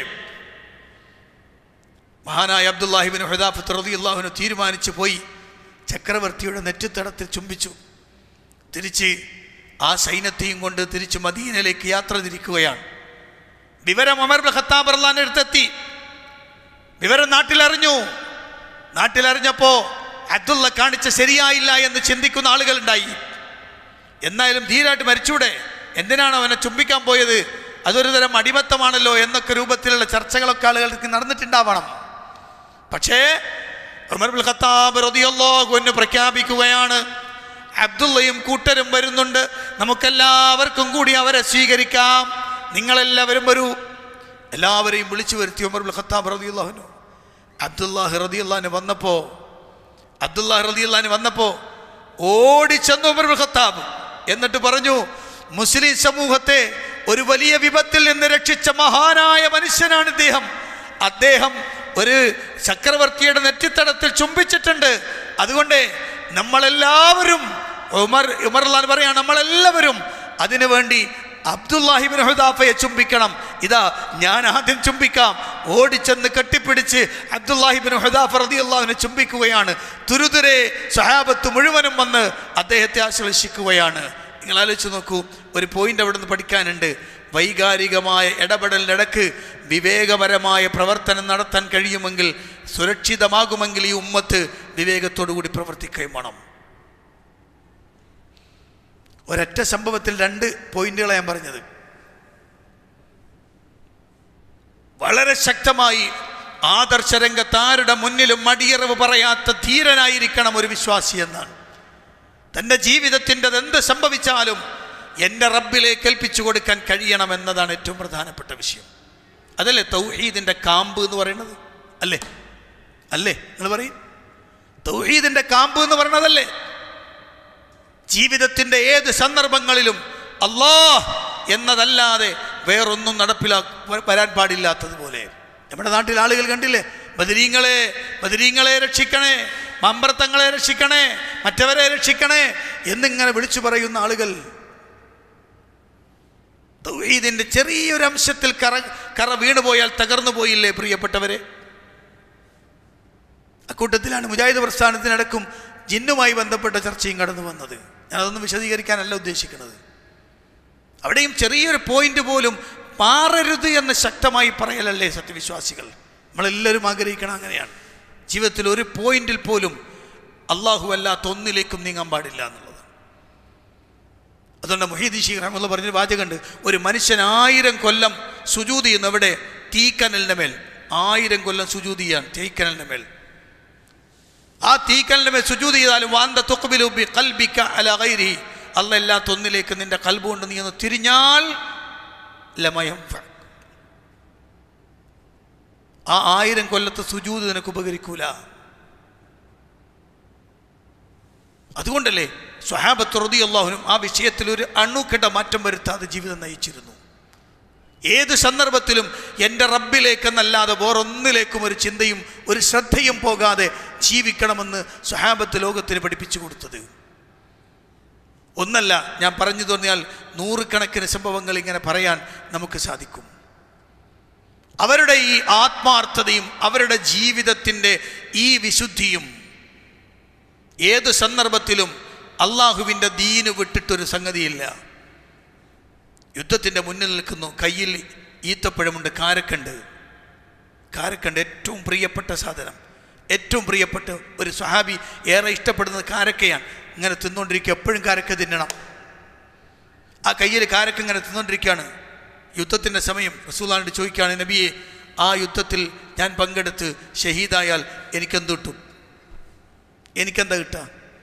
മഹാനായ അബ്ദുല്ലാഹിബിൻ ഹുദാഫത്ത് റതി അള്ളാഹുവിന് തീരുമാനിച്ചു പോയി ചക്രവർത്തിയുടെ നെറ്റിത്തടത്തിൽ ചുംബിച്ചു തിരിച്ച് ആ സൈന്യത്തെയും കൊണ്ട് തിരിച്ച് മദീനയിലേക്ക് യാത്ര തിരിക്കുകയാണ് വിവരം അമർ ഖത്താബ് അള്ളഹാന്റെ അടുത്തെത്തി വിവരം നാട്ടിലറിഞ്ഞു നാട്ടിലറിഞ്ഞപ്പോ അബ്ദുള്ള കാണിച്ച ശരിയായില്ല എന്ന് ചിന്തിക്കുന്ന ആളുകളുണ്ടായി എന്നാലും ധീരായിട്ട് മരിച്ചൂടെ എന്തിനാണ് അവനെ ചുംബിക്കാൻ പോയത് അതൊരു തരം അടിമത്തമാണല്ലോ എന്നൊക്കെ രൂപത്തിലുള്ള ചർച്ചകളൊക്കെ ആളുകൾക്ക് നടന്നിട്ടുണ്ടാവണം പക്ഷേ ഉമർ ബിൻ ഖത്താബ് റളിയല്ലാഹു അൻഹു പ്രഖ്യാപിക്കുകയാണ് അബ്ദുള്ളയും കൂട്ടരും വരുന്നുണ്ട് നമുക്കെല്ലാവർക്കും കൂടി അവരെ സ്വീകരിക്കാം നിങ്ങളെല്ലാവരും വരൂ എല്ലാവരെയും വിളിച്ചു വരുത്തി ഉമർ ബിൻ ഖത്താബ് റളിയല്ലാഹു അൻഹു അബ്ദുല്ലാഹ് റളിയല്ലാഹു വന്നപ്പോൾ അബ്ദുല്ലാഹ് റളിയല്ലാഹു വന്നപ്പോൾ ഓടിച്ചെന്നു ഉമർ ബിൻ ഖത്താബ് എന്നിട്ട് പറഞ്ഞു മുസ്ലിം സമൂഹത്തെ ഒരു വലിയ വിപത്തിൽ നിന്ന് രക്ഷിച്ച മഹാനായ മനുഷ്യനാണ് ഇദ്ദേഹം അദ്ദേഹം ഒരു ചക്രവർത്തിയുടെ നെറ്റിത്തടത്തിൽ ചുംബിച്ചിട്ടുണ്ട് അതുകൊണ്ട് നമ്മളെല്ലാവരും ഉമർ ഉമർലാൻ പറയാണ് നമ്മളെല്ലാവരും അതിനു വേണ്ടി അബ്ദുല്ലാഹിബിൻ ഹുദാഫയെ ചുംബിക്കണം ഇതാ ഞാൻ ആദ്യം ചുംബിക്കാം ഓടിച്ചെന്ന് കെട്ടിപ്പിടിച്ച് അബ്ദുല്ലാഹിബിൻ ഹുദാഫ റതി അള്ളാഹുവിനെ ചുംബിക്കുകയാണ് തുരുതുരെ സഹാബത്ത് മുഴുവനും വന്ന് അദ്ദേഹത്തെ ആശ്ലേഷിക്കുകയാണ് നിങ്ങൾ ആലോചിച്ച് നോക്കൂ ഒരു പോയിന്റ് അവിടെ നിന്ന് പഠിക്കാനുണ്ട് വൈകാരികമായ ഇടപെടലിനിടക്ക് വിവേകപരമായ പ്രവർത്തനം നടത്താൻ കഴിയുമെങ്കിൽ സുരക്ഷിതമാകുമെങ്കിൽ ഈ ഉമ്മത്ത് വിവേകത്തോടു കൂടി പ്രവർത്തിക്കുകയും വേണം ഒരൊറ്റ സംഭവത്തിൽ രണ്ട് പോയിന്റുകളെ ഞാൻ പറഞ്ഞത് വളരെ ശക്തമായി ആദർശരംഗത്ത് ആരുടെ മുന്നിലും മടിയറവ് പറയാത്ത ധീരനായിരിക്കണം ഒരു വിശ്വാസി എന്നാണ് തൻ്റെ ജീവിതത്തിൻ്റെ എന്ത് സംഭവിച്ചാലും എൻ്റെ റബ്ബിലേക്ക് ഏൽപ്പിച്ചു കൊടുക്കാൻ കഴിയണം എന്നതാണ് ഏറ്റവും പ്രധാനപ്പെട്ട വിഷയം അതല്ലേ തൗഹീദിൻ്റെ കാമ്പ് എന്ന് പറയുന്നത് അല്ലേ അല്ലേ നിങ്ങൾ പറയും തൗഹീദിൻ്റെ കാമ്പ് എന്ന് പറയുന്നതല്ലേ ജീവിതത്തിൻ്റെ ഏത് സന്ദർഭങ്ങളിലും അള്ളാഹ് എന്നതല്ലാതെ വേറൊന്നും നടപ്പിലാ വരാൻ പാടില്ലാത്തതുപോലെ നമ്മുടെ നാട്ടിൽ ആളുകൾ കണ്ടില്ലേ ബദരീങ്ങളെ ബദരീങ്ങളെ രക്ഷിക്കണേ മമ്പ്രത്തങ്ങളെ രക്ഷിക്കണേ മറ്റവരെ രക്ഷിക്കണേ എന്നിങ്ങനെ വിളിച്ചു പറയുന്ന ആളുകൾ തൗഹീദിന്റെ ചെറിയൊരു അംശത്തിൽ കറ കറ വീണുപോയാൽ തകർന്നു പോയില്ലേ പ്രിയപ്പെട്ടവരെ അക്കൂട്ടത്തിലാണ് മുജാഹിദ് പ്രസ്ഥാനത്തിനടക്കും ജിന്നുമായി ബന്ധപ്പെട്ട ചർച്ചയും കടന്നു വന്നത് ഞാനതൊന്നും വിശദീകരിക്കാനല്ല ഉദ്ദേശിക്കുന്നത് അവിടെയും ചെറിയൊരു പോയിന്റ് പോലും മാറരുത് എന്ന് ശക്തമായി പറയലല്ലേ സത്യവിശ്വാസികൾ നമ്മളെല്ലാവരും ആഗ്രഹിക്കണം അങ്ങനെയാണ് ജീവിതത്തിൽ ഒരു പോയിന്റിൽ പോലും അള്ളാഹു അല്ലാത്ത ഒന്നിലേക്കും നീങ്ങാൻ പാടില്ല എന്നുള്ളത് അതുകൊണ്ട് മൊഹീദ് ഷീഖ് റഹ്മുള്ള പറഞ്ഞൊരു വാചകമുണ്ട് ഒരു മനുഷ്യൻ ആയിരം കൊല്ലം സുജൂതി ചെയ്യുന്ന എവിടെ തീക്കനലിൻ്റെ മേൽ ആയിരം കൊല്ലം സുജൂതി ചെയ്യാൻ തീക്കനലിൻ്റെ മേൽ ആ തീക്കലിൻ്റെ മേൽ സുജൂത് ചെയ്താലും വാന്ത തുക്കുബിലുബി കൽബിക്ക അല ഗൈരി അല്ല എല്ലാത്ത ഒന്നിലേക്ക് നിന്റെ കൽബ് കൊണ്ട് നീ ഒന്ന് തിരിഞ്ഞാൽ ലമയം ഫ. ആ ആയിരം കൊല്ലത്തെ സുജൂത് നിനക്ക് ഉപകരിക്കൂല അതുകൊണ്ടല്ലേ സ്വഹാബത്ത് റതി അള്ളാഹുനും ആ വിഷയത്തിൽ ഒരു അണുക്കിട മാറ്റം വരുത്താതെ ജീവിതം നയിച്ചിരുന്നു ഏത് സന്ദർഭത്തിലും എൻ്റെ റബ്ബിലേക്കെന്നല്ലാതെ വേറൊന്നിലേക്കും ഒരു ചിന്തയും ഒരു ശ്രദ്ധയും പോകാതെ ജീവിക്കണമെന്ന് സ്വഹാബത്ത് ലോകത്തിന് പഠിപ്പിച്ചു കൊടുത്തത് ഒന്നല്ല ഞാൻ പറഞ്ഞു തോന്നിയാൽ നൂറുകണക്കിന് സംഭവങ്ങൾ ഇങ്ങനെ പറയാൻ നമുക്ക് സാധിക്കും അവരുടെ ഈ ആത്മാർത്ഥതയും അവരുടെ ജീവിതത്തിൻ്റെ ഈ വിശുദ്ധിയും ഏത് സന്ദർഭത്തിലും അള്ളാഹുവിൻ്റെ ദീന് വിട്ടിട്ടൊരു സംഗതിയില്ല യുദ്ധത്തിൻ്റെ മുന്നിൽ നിൽക്കുന്നു കയ്യിൽ ഈത്തപ്പഴമുണ്ട് കാരക്കുണ്ട് കാരക്കുണ്ട് ഏറ്റവും പ്രിയപ്പെട്ട സാധനം ഏറ്റവും പ്രിയപ്പെട്ട ഒരു സ്വഹാബി ഏറെ ഇഷ്ടപ്പെടുന്നത് കാരക്കയാണ് ഇങ്ങനെ തിന്നുകൊണ്ടിരിക്കുക എപ്പോഴും കാരക്ക തിന്നണം ആ കയ്യിൽ കാരക്ക ഇങ്ങനെ തിന്നുകൊണ്ടിരിക്കുകയാണ് യുദ്ധത്തിൻ്റെ സമയം റസൂലാണ്ട് ചോദിക്കുകയാണ് നബിയെ ആ യുദ്ധത്തിൽ ഞാൻ പങ്കെടുത്ത് ഷഹീദായാൽ എനിക്കെന്ത് കിട്ടും എനിക്കെന്താ കിട്ടുക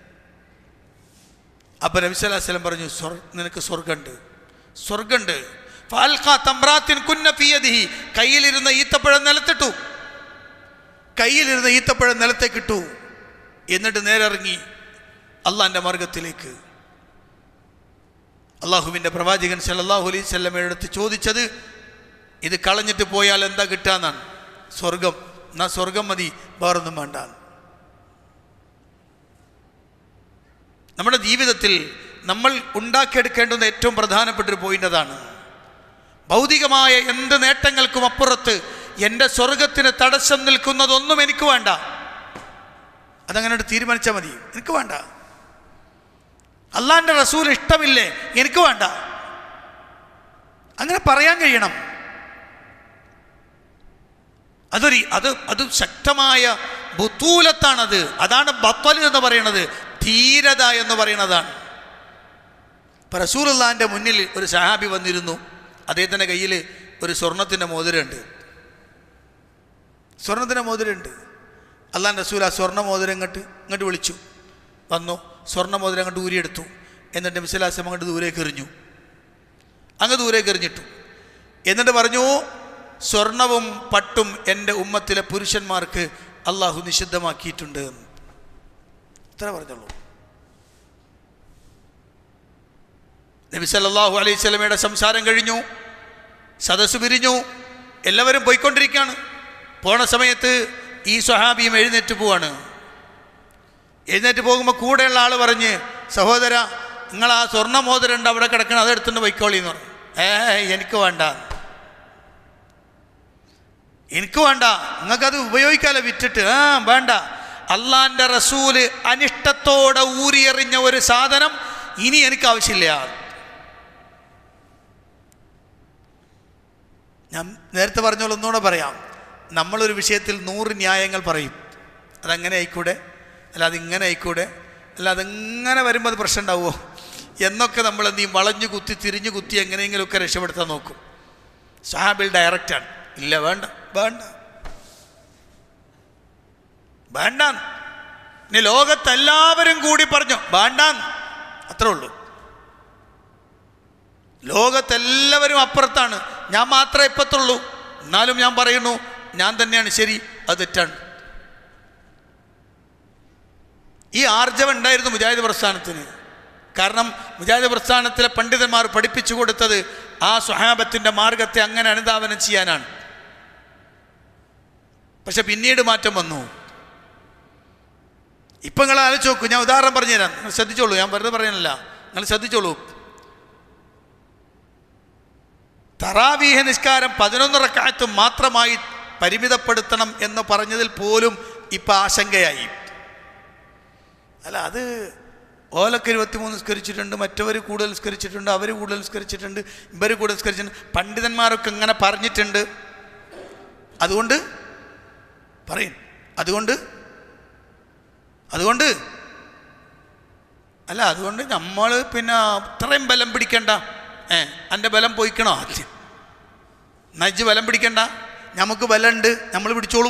അപ്പം നബി സ്വലാഹു വസ്ലം പറഞ്ഞു സ്വർ നിനക്ക് സ്വർഗമുണ്ട് സ്വർഗമുണ്ട് ഫാൽഖ തമ്പ്രാത്തിൻ കുന്ന ഫിയദിഹി കയ്യിലിരുന്ന ഈത്തപ്പഴം നിലത്തിട്ടു കയ്യിലിരുന്ന ഈത്തപ്പഴം നിലത്തേക്കിട്ടു എന്നിട്ട് നേരെ ഇറങ്ങി അള്ളാൻ്റെ മാർഗത്തിലേക്ക് അള്ളാഹുവിൻ്റെ പ്രവാചകൻ സല്ലല്ലാഹു അലൈഹി സ്വല്ലമയുടെ അടുത്ത് ചോദിച്ചത് ഇത് കളഞ്ഞിട്ട് പോയാൽ എന്താ കിട്ടാന്നാണ് സ്വർഗം എന്നാ സ്വർഗം മതി വേറൊന്നും വേണ്ട നമ്മുടെ ജീവിതത്തിൽ നമ്മൾ ഉണ്ടാക്കിയെടുക്കേണ്ടുന്ന ഏറ്റവും പ്രധാനപ്പെട്ട ഒരു പോയിന്റ് അതാണ് ഭൗതികമായ എന്ത് നേട്ടങ്ങൾക്കും അപ്പുറത്ത് എൻ്റെ സ്വർഗത്തിന് തടസ്സം നിൽക്കുന്നതൊന്നും എനിക്ക് വേണ്ട അതങ്ങനെ തീരുമാനിച്ചാൽ മതി എനിക്ക് വേണ്ട അള്ളാൻ്റെ റസൂൽ ഇഷ്ടമില്ലേ എനിക്ക് വേണ്ട അങ്ങനെ പറയാൻ കഴിയണം അതൊരു അത് അത് ശക്തമായ ബുത്തൂലത്താണത് അതാണ് ബത്വൽ എന്ന് പറയുന്നത് ധീരത എന്ന് പറയുന്നതാണ് ഇപ്പം റസൂലുള്ളാൻ്റെ മുന്നിൽ ഒരു സഹാബി വന്നിരുന്നു അദ്ദേഹത്തിൻ്റെ കയ്യിൽ ഒരു സ്വർണത്തിൻ്റെ മോതിരമുണ്ട് സ്വർണത്തിൻ്റെ മോതിരമുണ്ട് അള്ളാൻ റസൂൽ ആ സ്വർണ്ണ മോതിരം ഇങ്ങോട്ട് ഇങ്ങോട്ട് വിളിച്ചു വന്നു സ്വർണ്ണ മോതിരം അങ്ങോട്ട് ഊരിയെടുത്തു എന്നിട്ട് മിസലാസം അങ്ങോട്ട് ദൂരേക്ക് എറിഞ്ഞു അങ്ങ് ദൂരേക്ക് എറിഞ്ഞിട്ടു എന്നിട്ട് പറഞ്ഞു സ്വർണവും പട്ടും എൻ്റെ ഉമ്മത്തിലെ പുരുഷന്മാർക്ക് അള്ളാഹു നിഷിദ്ധമാക്കിയിട്ടുണ്ട് എന്ന് ഇത്ര പറഞ്ഞുള്ളൂ നബി സല്ലല്ലാഹു അലൈഹി സ്വലമയുടെ സംസാരം കഴിഞ്ഞു സദസ്സ് പിരിഞ്ഞു എല്ലാവരും പോയിക്കൊണ്ടിരിക്കുകയാണ് പോണ സമയത്ത് ഈ സ്വഹാബിയും എഴുന്നേറ്റ് പോവാണ് എഴുന്നേറ്റ് പോകുമ്പോൾ കൂടെയുള്ള ആൾ പറഞ്ഞ് സഹോദര നിങ്ങൾ ആ സ്വർണ്ണ മോതിരണ്ട് അവിടെ കിടക്കണം അതെടുത്തുകൊണ്ട് പൊയ്ക്കോളി എന്ന് പറഞ്ഞു ഏ എനിക്ക് വേണ്ട എനിക്ക് വേണ്ട നിങ്ങൾക്കത് ഉപയോഗിക്കാലോ വിറ്റിട്ട് ആ വേണ്ട അള്ളാൻ്റെ റസൂല് അനിഷ്ടത്തോടെ ഊരിയെറിഞ്ഞ ഒരു സാധനം ഇനി എനിക്ക് ആവശ്യമില്ല ഞാൻ നേരത്തെ പറഞ്ഞോളൂ ഒന്നുകൂടെ പറയാം നമ്മളൊരു വിഷയത്തിൽ നൂറ് ന്യായങ്ങൾ പറയും അതങ്ങനെ ആയിക്കൂടെ അല്ല അതിങ്ങനെ ആയിക്കൂടെ അല്ല അതെങ്ങനെ വരുമ്പോൾ അത് പ്രശ്നം ഉണ്ടാവുമോ എന്നൊക്കെ നമ്മൾ എന്ത് ചെയ്യും വളഞ്ഞു കുത്തി തിരിഞ്ഞു കുത്തി എങ്ങനെയെങ്കിലുമൊക്കെ രക്ഷപ്പെടുത്താൻ നോക്കും സാബിൽ ഡയറക്റ്റാണ് ഇല്ല വേണ്ട വേണ്ട വേണ്ട ഇനി ലോകത്തെല്ലാവരും കൂടി പറഞ്ഞു വേണ്ട അത്രേ ഉള്ളൂ ലോകത്തെല്ലാവരും അപ്പുറത്താണ് ഞാൻ മാത്രമേ ഇപ്പത്തുള്ളൂ എന്നാലും ഞാൻ പറയുന്നു ഞാൻ തന്നെയാണ് ശരി അത് തെറ്റാണ് ഈ ആർജവം ഉണ്ടായിരുന്നു മുജാഹിദ് പ്രസ്ഥാനത്തിന് കാരണം മുജാഹിദ് പ്രസ്ഥാനത്തിലെ പണ്ഡിതന്മാർ പഠിപ്പിച്ചു കൊടുത്തത് ആ സ്വഹാബത്തിൻ്റെ മാർഗത്തെ അങ്ങനെ അനുധാവനം ചെയ്യാനാണ് പക്ഷെ പിന്നീട് മാറ്റം വന്നു ഇപ്പം നിങ്ങൾ ആലോചിച്ച് നോക്കൂ ഞാൻ ഉദാഹരണം പറഞ്ഞുതരാം നിങ്ങൾ ശ്രദ്ധിച്ചോളൂ ഞാൻ വെറുതെ പറയാനല്ല നിങ്ങൾ ശ്രദ്ധിച്ചോളൂ തറാവീഹ നിസ്കാരം പതിനൊന്ന് റക്കായത്ത് മാത്രമായി പരിമിതപ്പെടുത്തണം എന്ന് പറഞ്ഞതിൽ പോലും ഇപ്പം ആശങ്കയായി അല്ല അത് ഓലൊക്കെ ഇരുപത്തിമൂന്ന് നിസ്കരിച്ചിട്ടുണ്ട് മറ്റവർ കൂടുതൽ നിസ്കരിച്ചിട്ടുണ്ട് അവർ കൂടുതൽ നിസ്കരിച്ചിട്ടുണ്ട് ഇവർ കൂടുതൽ നിസ്കരിച്ചിട്ടുണ്ട് പണ്ഡിതന്മാരൊക്കെ ഇങ്ങനെ പറഞ്ഞിട്ടുണ്ട് അതുകൊണ്ട് പറയും അതുകൊണ്ട് അതുകൊണ്ട് അല്ല അതുകൊണ്ട് നമ്മൾ പിന്നെ ഇത്രയും ബലം പിടിക്കണ്ട ഏ എൻ്റെ ബലം പോയിക്കണോ ആദ്യം നജ്ജ് ബലം പിടിക്കണ്ട നമുക്ക് ബലമുണ്ട് നമ്മൾ പിടിച്ചോളും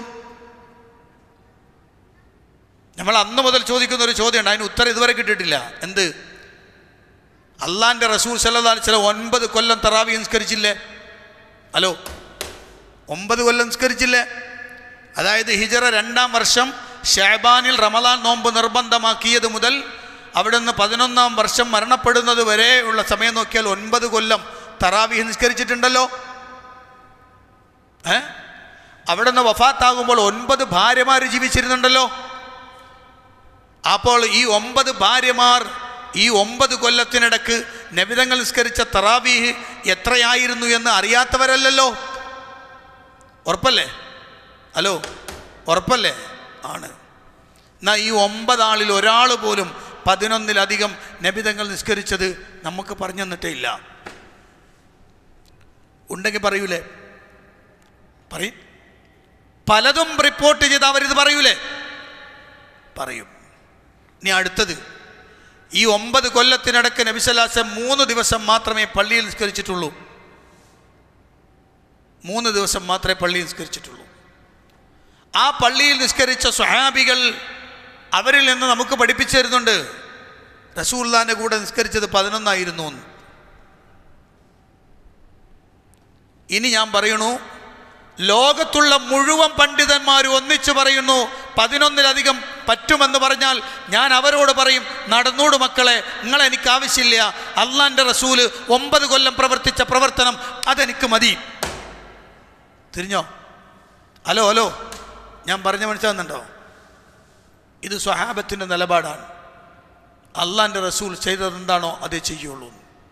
നമ്മൾ അന്ന് മുതൽ ചോദിക്കുന്ന ഒരു ചോദ്യമുണ്ട് അതിന് ഉത്തരം ഇതുവരെ കിട്ടിയിട്ടില്ല എന്ത് അള്ളാൻ്റെ റസൂൽ സല്ലാ ചില ഒൻപത് കൊല്ലം തറാവി നിസ്കരിച്ചില്ലേ ഹലോ ഒമ്പത് കൊല്ലം നിസ്കരിച്ചില്ലേ അതായത് ഹിജറ രണ്ടാം വർഷം ഷാബാനിൽ റമദാൻ നോമ്പ് നിർബന്ധമാക്കിയത് മുതൽ അവിടുന്ന് പതിനൊന്നാം വർഷം മരണപ്പെടുന്നത് വരെ ഉള്ള സമയം നോക്കിയാൽ ഒൻപത് കൊല്ലം തറാവി നിസ്കരിച്ചിട്ടുണ്ടല്ലോ ഏ അവിടുന്ന് വഫാത്താകുമ്പോൾ ഒൻപത് ഭാര്യമാർ ജീവിച്ചിരുന്നുണ്ടല്ലോ അപ്പോൾ ഈ ഒമ്പത് ഭാര്യമാർ ഈ ഒമ്പത് കൊല്ലത്തിനിടക്ക് നബിതങ്ങൾ നിസ്കരിച്ച തറാവീഹ് എത്രയായിരുന്നു എന്ന് അറിയാത്തവരല്ലല്ലോ ഉറപ്പല്ലേ ഹലോ ഉറപ്പല്ലേ ആണ് എന്നാ ഈ ഒമ്പതാളിൽ ഒരാൾ പോലും പതിനൊന്നിലധികം നബിതങ്ങൾ നിസ്കരിച്ചത് നമുക്ക് പറഞ്ഞു തന്നിട്ടേ ഇല്ല ഉണ്ടെങ്കിൽ പറയൂലേ പറയും പലതും റിപ്പോർട്ട് ചെയ്ത് അവരിത് പറയൂലേ പറയും ഇനി അടുത്തത് ഈ ഒമ്പത് കൊല്ലത്തിനിടക്ക് നബിസല്ലാസം മൂന്ന് ദിവസം മാത്രമേ പള്ളിയിൽ നിസ്കരിച്ചിട്ടുള്ളൂ മൂന്ന് ദിവസം മാത്രമേ പള്ളിയിൽ നിസ്കരിച്ചിട്ടുള്ളൂ ആ പള്ളിയിൽ നിസ്കരിച്ച സ്വഹാബികൾ അവരിൽ നിന്ന് നമുക്ക് പഠിപ്പിച്ചു തരുന്നുണ്ട് റസൂല്ലാൻ്റെ കൂടെ നിസ്കരിച്ചത് പതിനൊന്നായിരുന്നു എന്ന്. ഇനി ഞാൻ പറയണു ലോകത്തുള്ള മുഴുവൻ പണ്ഡിതന്മാരും ഒന്നിച്ചു പറയുന്നു പതിനൊന്നിലധികം പറ്റുമെന്ന് പറഞ്ഞാൽ ഞാൻ അവരോട് പറയും നടന്നൂട് മക്കളെ നിങ്ങളെ എനിക്ക് ആവശ്യമില്ല അള്ളാൻ്റെ റസൂല് ഒമ്പത് കൊല്ലം പ്രവർത്തിച്ച പ്രവർത്തനം അതെനിക്ക് മതി തിരിഞ്ഞോ ഹലോ ഹലോ ഞാൻ പറഞ്ഞ മനസ്സിലാകുന്നുണ്ടോ ഇത് സ്വഹാബത്തിൻ്റെ നിലപാടാണ് അള്ളാൻ്റെ റസൂൽ ചെയ്തതെന്താണോ അതേ ചെയ്യുള്ളൂ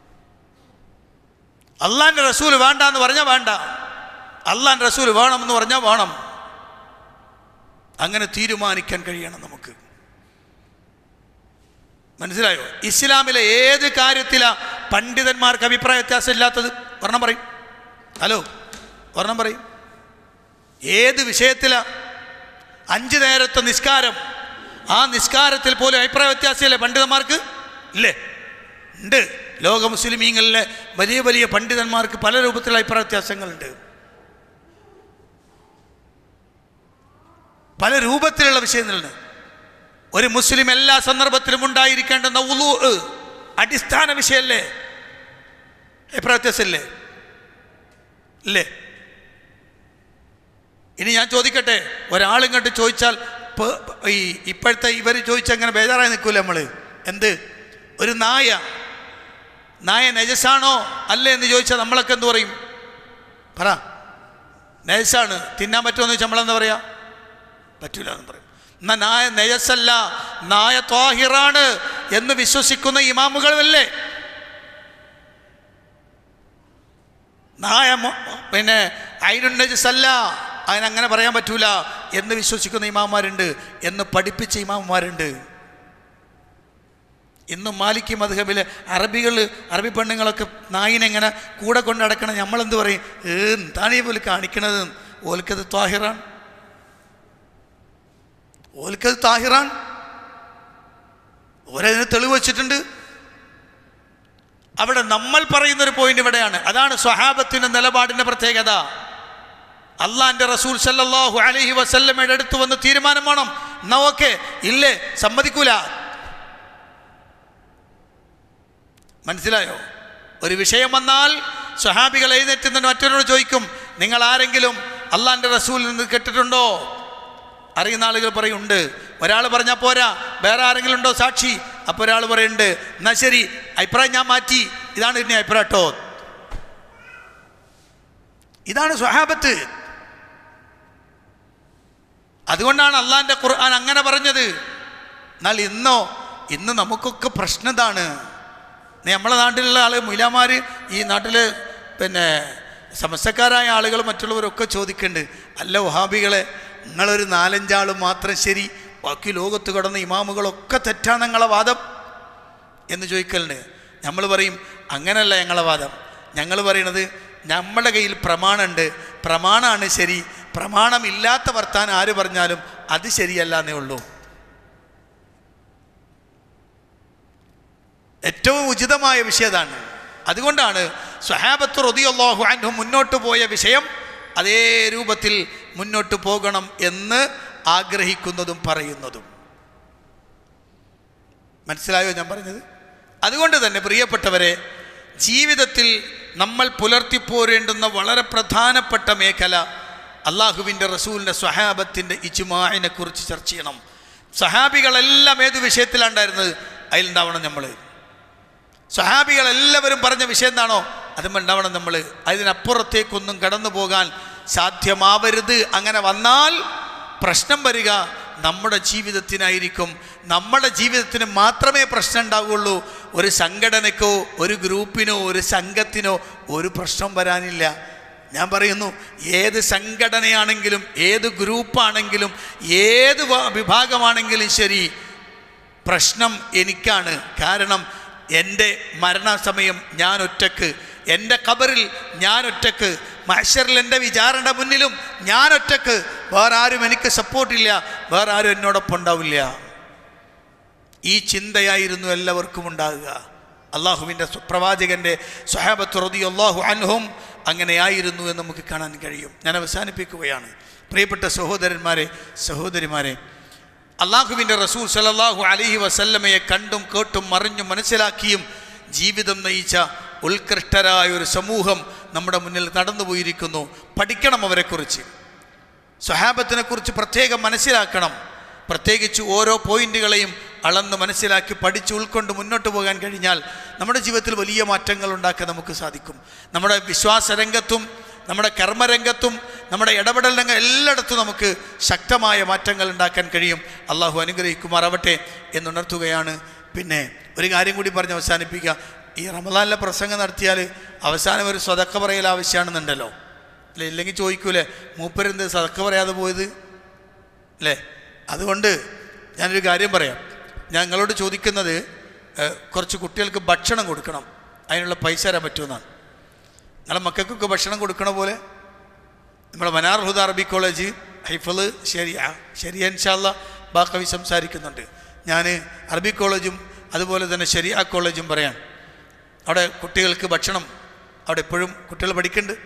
അള്ളാൻ്റെ റസൂൽ വേണ്ട എന്ന് പറഞ്ഞാൽ വേണ്ട അള്ളാൻ്റെ റസൂൽ വേണമെന്ന് പറഞ്ഞാൽ വേണം അങ്ങനെ തീരുമാനിക്കാൻ കഴിയണം നമുക്ക് മനസ്സിലായോ ഇസ്ലാമിലെ ഏത് കാര്യത്തിലാ പണ്ഡിതന്മാർക്ക് അഭിപ്രായ വ്യത്യാസം ഇല്ലാത്തത് വർണ്ണം പറയും ഹലോ വർണ്ണം പറയും ഏത് വിഷയത്തിലാ അഞ്ച് നേരത്തെ നിസ്കാരം ആ നിസ്കാരത്തിൽ പോലും അഭിപ്രായ വ്യത്യാസമില്ലേ പണ്ഡിതന്മാർക്ക് ഇല്ലേ ഉണ്ട് ലോക മുസ്ലിമീങ്ങളിലെ വലിയ വലിയ പണ്ഡിതന്മാർക്ക് പല രൂപത്തിലുള്ള അഭിപ്രായ വ്യത്യാസങ്ങളുണ്ട് പല രൂപത്തിലുള്ള വിഷയങ്ങളുണ്ട് ഒരു മുസ്ലിം എല്ലാ സന്ദർഭത്തിലും ഉണ്ടായിരിക്കേണ്ടുന്ന ഉളു അടിസ്ഥാന വിഷയമല്ലേ അഭിപ്രായ വ്യത്യാസമില്ലേ ഇല്ലേ ഇനി ഞാൻ ചോദിക്കട്ടെ ഒരാളിങ്ങോട്ട് ചോദിച്ചാൽ പ- ഈ ഇപ്പോഴത്തെ ഇവർ ചോദിച്ചങ്ങനെ ബേജാറായി നിൽക്കൂല നമ്മൾ എന്ത് ഒരു നായ നായ നജസാണോ അല്ലേ എന്ന് ചോദിച്ചാൽ നമ്മളൊക്കെ എന്ത് പറയും പറ നജസാണ് തിന്നാൻ പറ്റുമോ എന്ന് ചോദിച്ചാൽ നമ്മളെന്താ പറയാ പറ്റൂല എന്ന് പറയും എന്നാ നായ നജസല്ല നായ ത്വാഹിറാണ് എന്ന് വിശ്വസിക്കുന്ന ഇമാമുകളല്ലേ നായ മൊ- പിന്നെ അയിനുൻ നജസല്ല അതിനങ്ങനെ പറയാൻ പറ്റൂല എന്ന് വിശ്വസിക്കുന്ന ഇമാമാരുണ്ട് എന്ന് പഠിപ്പിച്ച ഇമാമുമാരുണ്ട് ഇന്നും മാലിക് മധുഹബിലെ അറബികൾ അറബി പെണ്ണുങ്ങളൊക്കെ നായിനെങ്ങനെ കൂടെ കൊണ്ട് നടക്കണം നമ്മളെന്ത് പറയും ഏ എന്താണ് ഈ പോലെ കാണിക്കണത് ഓൽക്കത് താഹിറാൻ ഓൽക്കത് താഹിറാൻ ഓരതിന് തെളിവ് വച്ചിട്ടുണ്ട് അവിടെ നമ്മൾ പറയുന്ന ഒരു പോയിന്റ് ഇവിടെയാണ് അതാണ് സ്വഹാബത്തിന്റെ നിലപാടിന്റെ പ്രത്യേകത അള്ളാന്റെ റസൂൽ സല്ലല്ലാഹു അലൈഹി വസല്ലമയുടെ അടുത്ത് വന്ന് തീരുമാനം വേണം എന്നാ ഓക്കെ ഇല്ലേ സമ്മതിക്കൂല മനസ്സിലായോ ഒരു വിഷയം വന്നാൽ സ്വഹാബികൾ എഴുന്നേറ്റ് നിന്ന് മറ്റൊരാളോട് ചോദിക്കും നിങ്ങൾ ആരെങ്കിലും അള്ളാന്റെ റസൂലിൽ നിന്ന് കേട്ടിട്ടുണ്ടോ അറിയുന്ന ആളുകൾ പറയും ഉണ്ട് ഒരാൾ പറഞ്ഞാൽ പോരാ വേറെ ആരെങ്കിലും ഉണ്ടോ സാക്ഷി അപ്പോൾ ഒരാൾ പറയുന്നുണ്ട് എന്നാ ശരി അഭിപ്രായം ഞാൻ മാറ്റി ഇതാണ് ഇനി അഭിപ്രായം കേട്ടോ ഇതാണ് സ്വഹാബത്ത് അതുകൊണ്ടാണ് അള്ളാന്റെ ഖുർആൻ അങ്ങനെ പറഞ്ഞത് എന്നാൽ ഇന്നോ ഇന്ന് നമുക്കൊക്കെ പ്രശ്നം ഇതാണ് നമ്മളെ നാട്ടിലുള്ള ആൾ മുയിലാമാർ ഈ നാട്ടിൽ പിന്നെ സമസ്തക്കാരായ ആളുകൾ മറ്റുള്ളവരൊക്കെ ചോദിക്കുന്നുണ്ട് അല്ല വഹാബികളെ നിങ്ങളൊരു നാലഞ്ചാൾ മാത്രം ശരി ബാക്കി ലോകത്ത് കിടന്ന ഇമാമുകളൊക്കെ തെറ്റാണ് നിങ്ങളെ വാദം എന്ന് ചോദിക്കലുണ്ട് നമ്മൾ പറയും അങ്ങനല്ല ഞങ്ങളെ വാദം ഞങ്ങൾ പറയണത് നമ്മുടെ കയ്യിൽ പ്രമാണമുണ്ട് പ്രമാണമാണ് ശരി പ്രമാണമില്ലാത്ത വർത്താനം ആര് പറഞ്ഞാലും അത് ശരിയല്ല എന്നേ ഉള്ളൂ ഏറ്റവും ഉചിതമായ വിഷയം അതാണ് അതുകൊണ്ടാണ് സ്വഹാബത്ത് റതിയല്ലാഹു അൻഹു മുന്നോട്ട് പോയ വിഷയം അതേ രൂപത്തിൽ മുന്നോട്ട് പോകണം എന്ന് ആഗ്രഹിക്കുന്നതും പറയുന്നതും മനസ്സിലായോ ഞാൻ പറഞ്ഞത് അതുകൊണ്ട് തന്നെ പ്രിയപ്പെട്ടവരെ ജീവിതത്തിൽ നമ്മൾ പുലർത്തിപ്പോരേണ്ടുന്ന വളരെ പ്രധാനപ്പെട്ട മേഖല അള്ളാഹുവിൻ്റെ റസൂലിൻ്റെ സ്വഹാബത്തിൻ്റെ ഇജ്മാഇനെ കുറിച്ച് ചർച്ച ചെയ്യണം സഹാബികളെല്ലാം ഏത് വിഷയത്തിലാണ്ടായിരുന്നത് അതിലുണ്ടാവണം നമ്മൾ സഹാബികൾ എല്ലാവരും പറഞ്ഞ വിഷയം എന്താണോ അതും ഉണ്ടാവണം നമ്മൾ അതിനപ്പുറത്തേക്കൊന്നും കടന്നു പോകാൻ സാധ്യമാവരുത് അങ്ങനെ വന്നാൽ പ്രശ്നം വരിക നമ്മുടെ ജീവിതത്തിനായിരിക്കും നമ്മുടെ ജീവിതത്തിന് മാത്രമേ പ്രശ്നം ഉണ്ടാവുകയുള്ളൂ ഒരു സംഘടനക്കോ ഒരു ഗ്രൂപ്പിനോ ഒരു സംഘത്തിനോ ഒരു പ്രശ്നം വരാനില്ല ഞാൻ പറയുന്നു ഏത് സംഘടനയാണെങ്കിലും ഏത് ഗ്രൂപ്പാണെങ്കിലും ഏത് വ- വിഭാഗമാണെങ്കിലും ശരി പ്രശ്നം എനിക്കാണ് കാരണം എൻ്റെ മരണസമയം ഞാൻ ഒറ്റക്ക് എൻ്റെ കബറിൽ ഞാൻ ഒറ്റക്ക് മഹ്ഷറിൽ എൻ്റെ വിചാരണ മുന്നിലും ഞാൻ ഒറ്റക്ക് വേറെ ആരും എനിക്ക് സപ്പോർട്ടില്ല വേറെ ആരും എന്നോടൊപ്പം ഉണ്ടാവില്ല ഈ ചിന്തയായിരുന്നു എല്ലാവർക്കും ഉണ്ടാകുക അള്ളാഹുവിൻ്റെ പ്രവാചകൻ്റെ സ്വഹാബത്ത് റതി അള്ളാഹു അൻഹും അങ്ങനെയായിരുന്നു എന്ന് നമുക്ക് കാണാൻ കഴിയും ഞാൻ അവസാനിപ്പിക്കുകയാണ് പ്രിയപ്പെട്ട സഹോദരന്മാരെ സഹോദരിമാരെ അള്ളാഹുവിൻ്റെ റസൂൽ സലല്ലാഹു അലഹി വസല്ലമയെ കണ്ടും കേട്ടും മറിഞ്ഞും മനസ്സിലാക്കിയും ജീവിതം നയിച്ച ഉത്കൃഷ്ടരായ ഒരു സമൂഹം നമ്മുടെ മുന്നിൽ നടന്നുപോയിരിക്കുന്നു പഠിക്കണം അവരെക്കുറിച്ച് സ്വഹാബത്തിനെ കുറിച്ച് പ്രത്യേകം മനസ്സിലാക്കണം പ്രത്യേകിച്ച് ഓരോ പോയിന്റുകളെയും അളന്ന് മനസ്സിലാക്കി പഠിച്ച് ഉൾക്കൊണ്ട് മുന്നോട്ട് പോകാൻ കഴിഞ്ഞാൽ നമ്മുടെ ജീവിതത്തിൽ വലിയ മാറ്റങ്ങൾ ഉണ്ടാക്കാൻ നമുക്ക് സാധിക്കും നമ്മുടെ വിശ്വാസ രംഗത്തും നമ്മുടെ കർമ്മരംഗത്തും നമ്മുടെ ഇടപെടൽ രംഗം എല്ലായിടത്തും നമുക്ക് ശക്തമായ മാറ്റങ്ങൾ ഉണ്ടാക്കാൻ കഴിയും അള്ളാഹു അനുഗ്രഹിക്കുമാറാവട്ടെ എന്നുണർത്തുകയാണ് പിന്നെ ഒരു കാര്യം കൂടി പറഞ്ഞ് അവസാനിപ്പിക്കുക ഈ റമദാനിലെ പ്രസംഗം നടത്തിയാൽ അവസാനം ഒരു സ്വതക്ക പറയൽ ആവശ്യമാണെന്നുണ്ടല്ലോ അല്ലേ ഇല്ലെങ്കിൽ ചോദിക്കൂലേ മൂപ്പരെന്ത് സതക്ക പറയാതെ പോയത് അല്ലേ അതുകൊണ്ട് ഞാനൊരു കാര്യം പറയാം ഞങ്ങളോട് ചോദിക്കുന്നത് ഏഹ്, കുറച്ച് കുട്ടികൾക്ക് ഭക്ഷണം കൊടുക്കണം അതിനുള്ള പൈസ തരാൻ പറ്റുമെന്നാണ് നിങ്ങളെ മക്കൾക്കൊക്കെ ഭക്ഷണം കൊടുക്കണ പോലെ നമ്മുടെ മനാർ ഹുദ അറബി കോളേജ് ഹൈഫള് ശരി ശരിയ ഇൻഷാല്ല ബാക്കവി സംസാരിക്കുന്നുണ്ട് ഞാൻ അറബി കോളേജും അതുപോലെ തന്നെ ശരിയ കോളേജും പറയാം അവിടെ കുട്ടികൾക്ക് ഭക്ഷണം അവിടെ എപ്പോഴും കുട്ടികൾ പഠിക്കുന്നുണ്ട്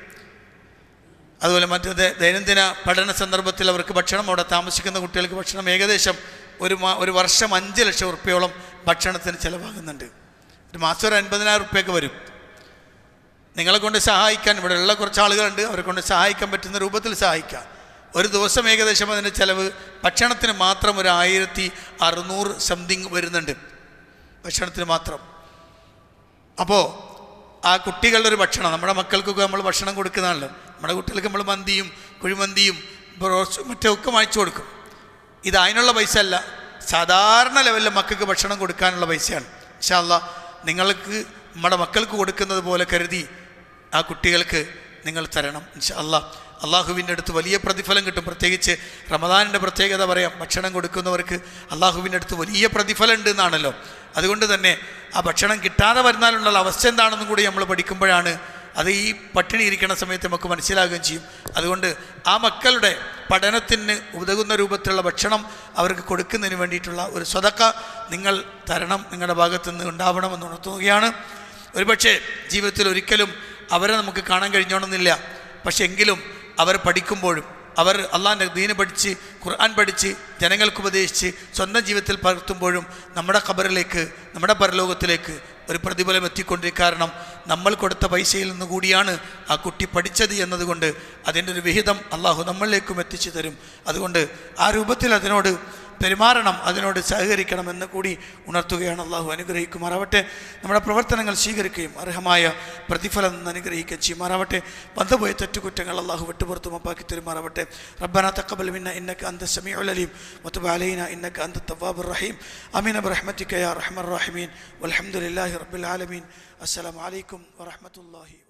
അതുപോലെ മറ്റേ ദൈ- ദൈനംദിന പഠന സന്ദർഭത്തിൽ അവർക്ക് ഭക്ഷണം അവിടെ താമസിക്കുന്ന കുട്ടികൾക്ക് ഭക്ഷണം ഏകദേശം ഒരു മാ ഒരു വർഷം അഞ്ച് ലക്ഷം ഉറുപ്പ്യോളം ഭക്ഷണത്തിന് ചിലവാകുന്നുണ്ട് ഒരു മാസം ഒരു അൻപതിനായിരം ഉറുപ്പ്യൊക്കെ വരും നിങ്ങളെ കൊണ്ട് സഹായിക്കാൻ ഇവിടെ ഉള്ള കുറച്ച് ആളുകളുണ്ട് അവരെ കൊണ്ട് സഹായിക്കാൻ പറ്റുന്ന രൂപത്തിൽ സഹായിക്കാം ഒരു ദിവസം ഏകദേശം അതിൻ്റെ ചിലവ് ഭക്ഷണത്തിന് മാത്രം ഒരു ആയിരത്തി അറുന്നൂറ് സംതിങ് വരുന്നുണ്ട് ഭക്ഷണത്തിന് മാത്രം അപ്പോൾ ആ കുട്ടികളുടെ ഒരു ഭക്ഷണം നമ്മുടെ മക്കൾക്കൊക്കെ നമ്മൾ ഭക്ഷണം കൊടുക്കുന്നതാണല്ലോ നമ്മുടെ കുട്ടികൾക്ക് നമ്മൾ മന്തിയും കുഴിമന്തിയും ബ്രോസ്റ്റും മറ്റേ ഒക്കെ വാങ്ങിച്ചു കൊടുക്കും ഇത് അതിനുള്ള പൈസ അല്ല സാധാരണ ലെവലിൽ മക്കൾക്ക് ഭക്ഷണം കൊടുക്കാനുള്ള പൈസയാണ് ഇൻഷാല്ല നിങ്ങൾക്ക് നമ്മുടെ മക്കൾക്ക് കൊടുക്കുന്നത് പോലെ കരുതി ആ കുട്ടികൾക്ക് നിങ്ങൾ തരണം ഇൻഷാല്ല അള്ളാഹുവിൻ്റെ അടുത്ത് വലിയ പ്രതിഫലം കിട്ടും പ്രത്യേകിച്ച് റമദാനിൻ്റെ പ്രത്യേകത പറയാം ഭക്ഷണം കൊടുക്കുന്നവർക്ക് അള്ളാഹുവിൻ്റെ അടുത്ത് വലിയ പ്രതിഫലം ഉണ്ട് എന്നാണല്ലോ അതുകൊണ്ട് തന്നെ ആ ഭക്ഷണം കിട്ടാതെ വരുന്നാലുള്ള അവസ്ഥ എന്താണെന്നും കൂടി നമ്മൾ പഠിക്കുമ്പോഴാണ് അത് ഈ പട്ടിണി ഇരിക്കുന്ന സമയത്ത് നമുക്ക് മനസ്സിലാകുകയും ചെയ്യും അതുകൊണ്ട് ആ മക്കളുടെ പഠനത്തിന് ഉതകുന്ന രൂപത്തിലുള്ള ഭക്ഷണം അവർക്ക് കൊടുക്കുന്നതിന് വേണ്ടിയിട്ടുള്ള ഒരു സ്വതക്ക നിങ്ങൾ തരണം നിങ്ങളുടെ ഭാഗത്തു നിന്ന് ഉണ്ടാവണമെന്ന് ഉണർത്തുകയാണ് ഒരുപക്ഷെ ജീവിതത്തിൽ ഒരിക്കലും അവരെ നമുക്ക് കാണാൻ കഴിഞ്ഞോണമെന്നില്ല പക്ഷെ എങ്കിലും അവർ പഠിക്കുമ്പോഴും അവർ അള്ളാഹിൻ്റെ ദീന് പഠിച്ച് ഖുർആൻ പഠിച്ച് ജനങ്ങൾക്ക് ഉപദേശിച്ച് സ്വന്തം ജീവിതത്തിൽ പകർത്തുമ്പോഴും നമ്മുടെ ഖബറിലേക്ക് നമ്മുടെ പരലോകത്തിലേക്ക് ഒരു പ്രതിഫലം എത്തിക്കൊണ്ടിരിക്കും കാരണം നമ്മൾ കൊടുത്ത പൈസയിൽ നിന്ന് കൂടിയാണ് ആ കുട്ടി പഠിച്ചത് എന്നതുകൊണ്ട് അതിൻ്റെ ഒരു വിഹിതം അള്ളാഹു നമ്മളിലേക്കും എത്തിച്ചു തരും അതുകൊണ്ട് ആ രൂപത്തിൽ അതിനോട് പെരുമാറണം അതിനോട് സഹകരിക്കണം എന്ന് കൂടി ഉണർത്തുകയാണ് അള്ളാഹു അനുഗ്രഹിക്കുമാറാവട്ടെ നമ്മുടെ പ്രവർത്തനങ്ങൾ സ്വീകരിക്കുകയും അർഹമായ പ്രതിഫലം നിന്ന് അനുഗ്രഹിക്കുകയും ചെയ്യുമാറാവട്ടെ വന്നുപോയ തെറ്റുകുറ്റങ്ങൾ അള്ളാഹു വിട്ടുപുറത്തു മപ്പാക്കി തരുമാറാവട്ടെ റബ്ബന തക്കബൽ മിന്ന ഇന്നക അന്ത സമീഉൽ അലീം വതുബ് അലൈന ഇന്നക അന്ത തവ്വാബുർ റഹീം അമീന ബിറഹ്മതിക യാ അർഹമർ റഹീമീൻ വൽഹംദുലില്ലാഹി റബ്ബിൽ ആലമീൻ അസ്സലാമു അലൈക്കും വറഹ്മത്തുള്ളാഹി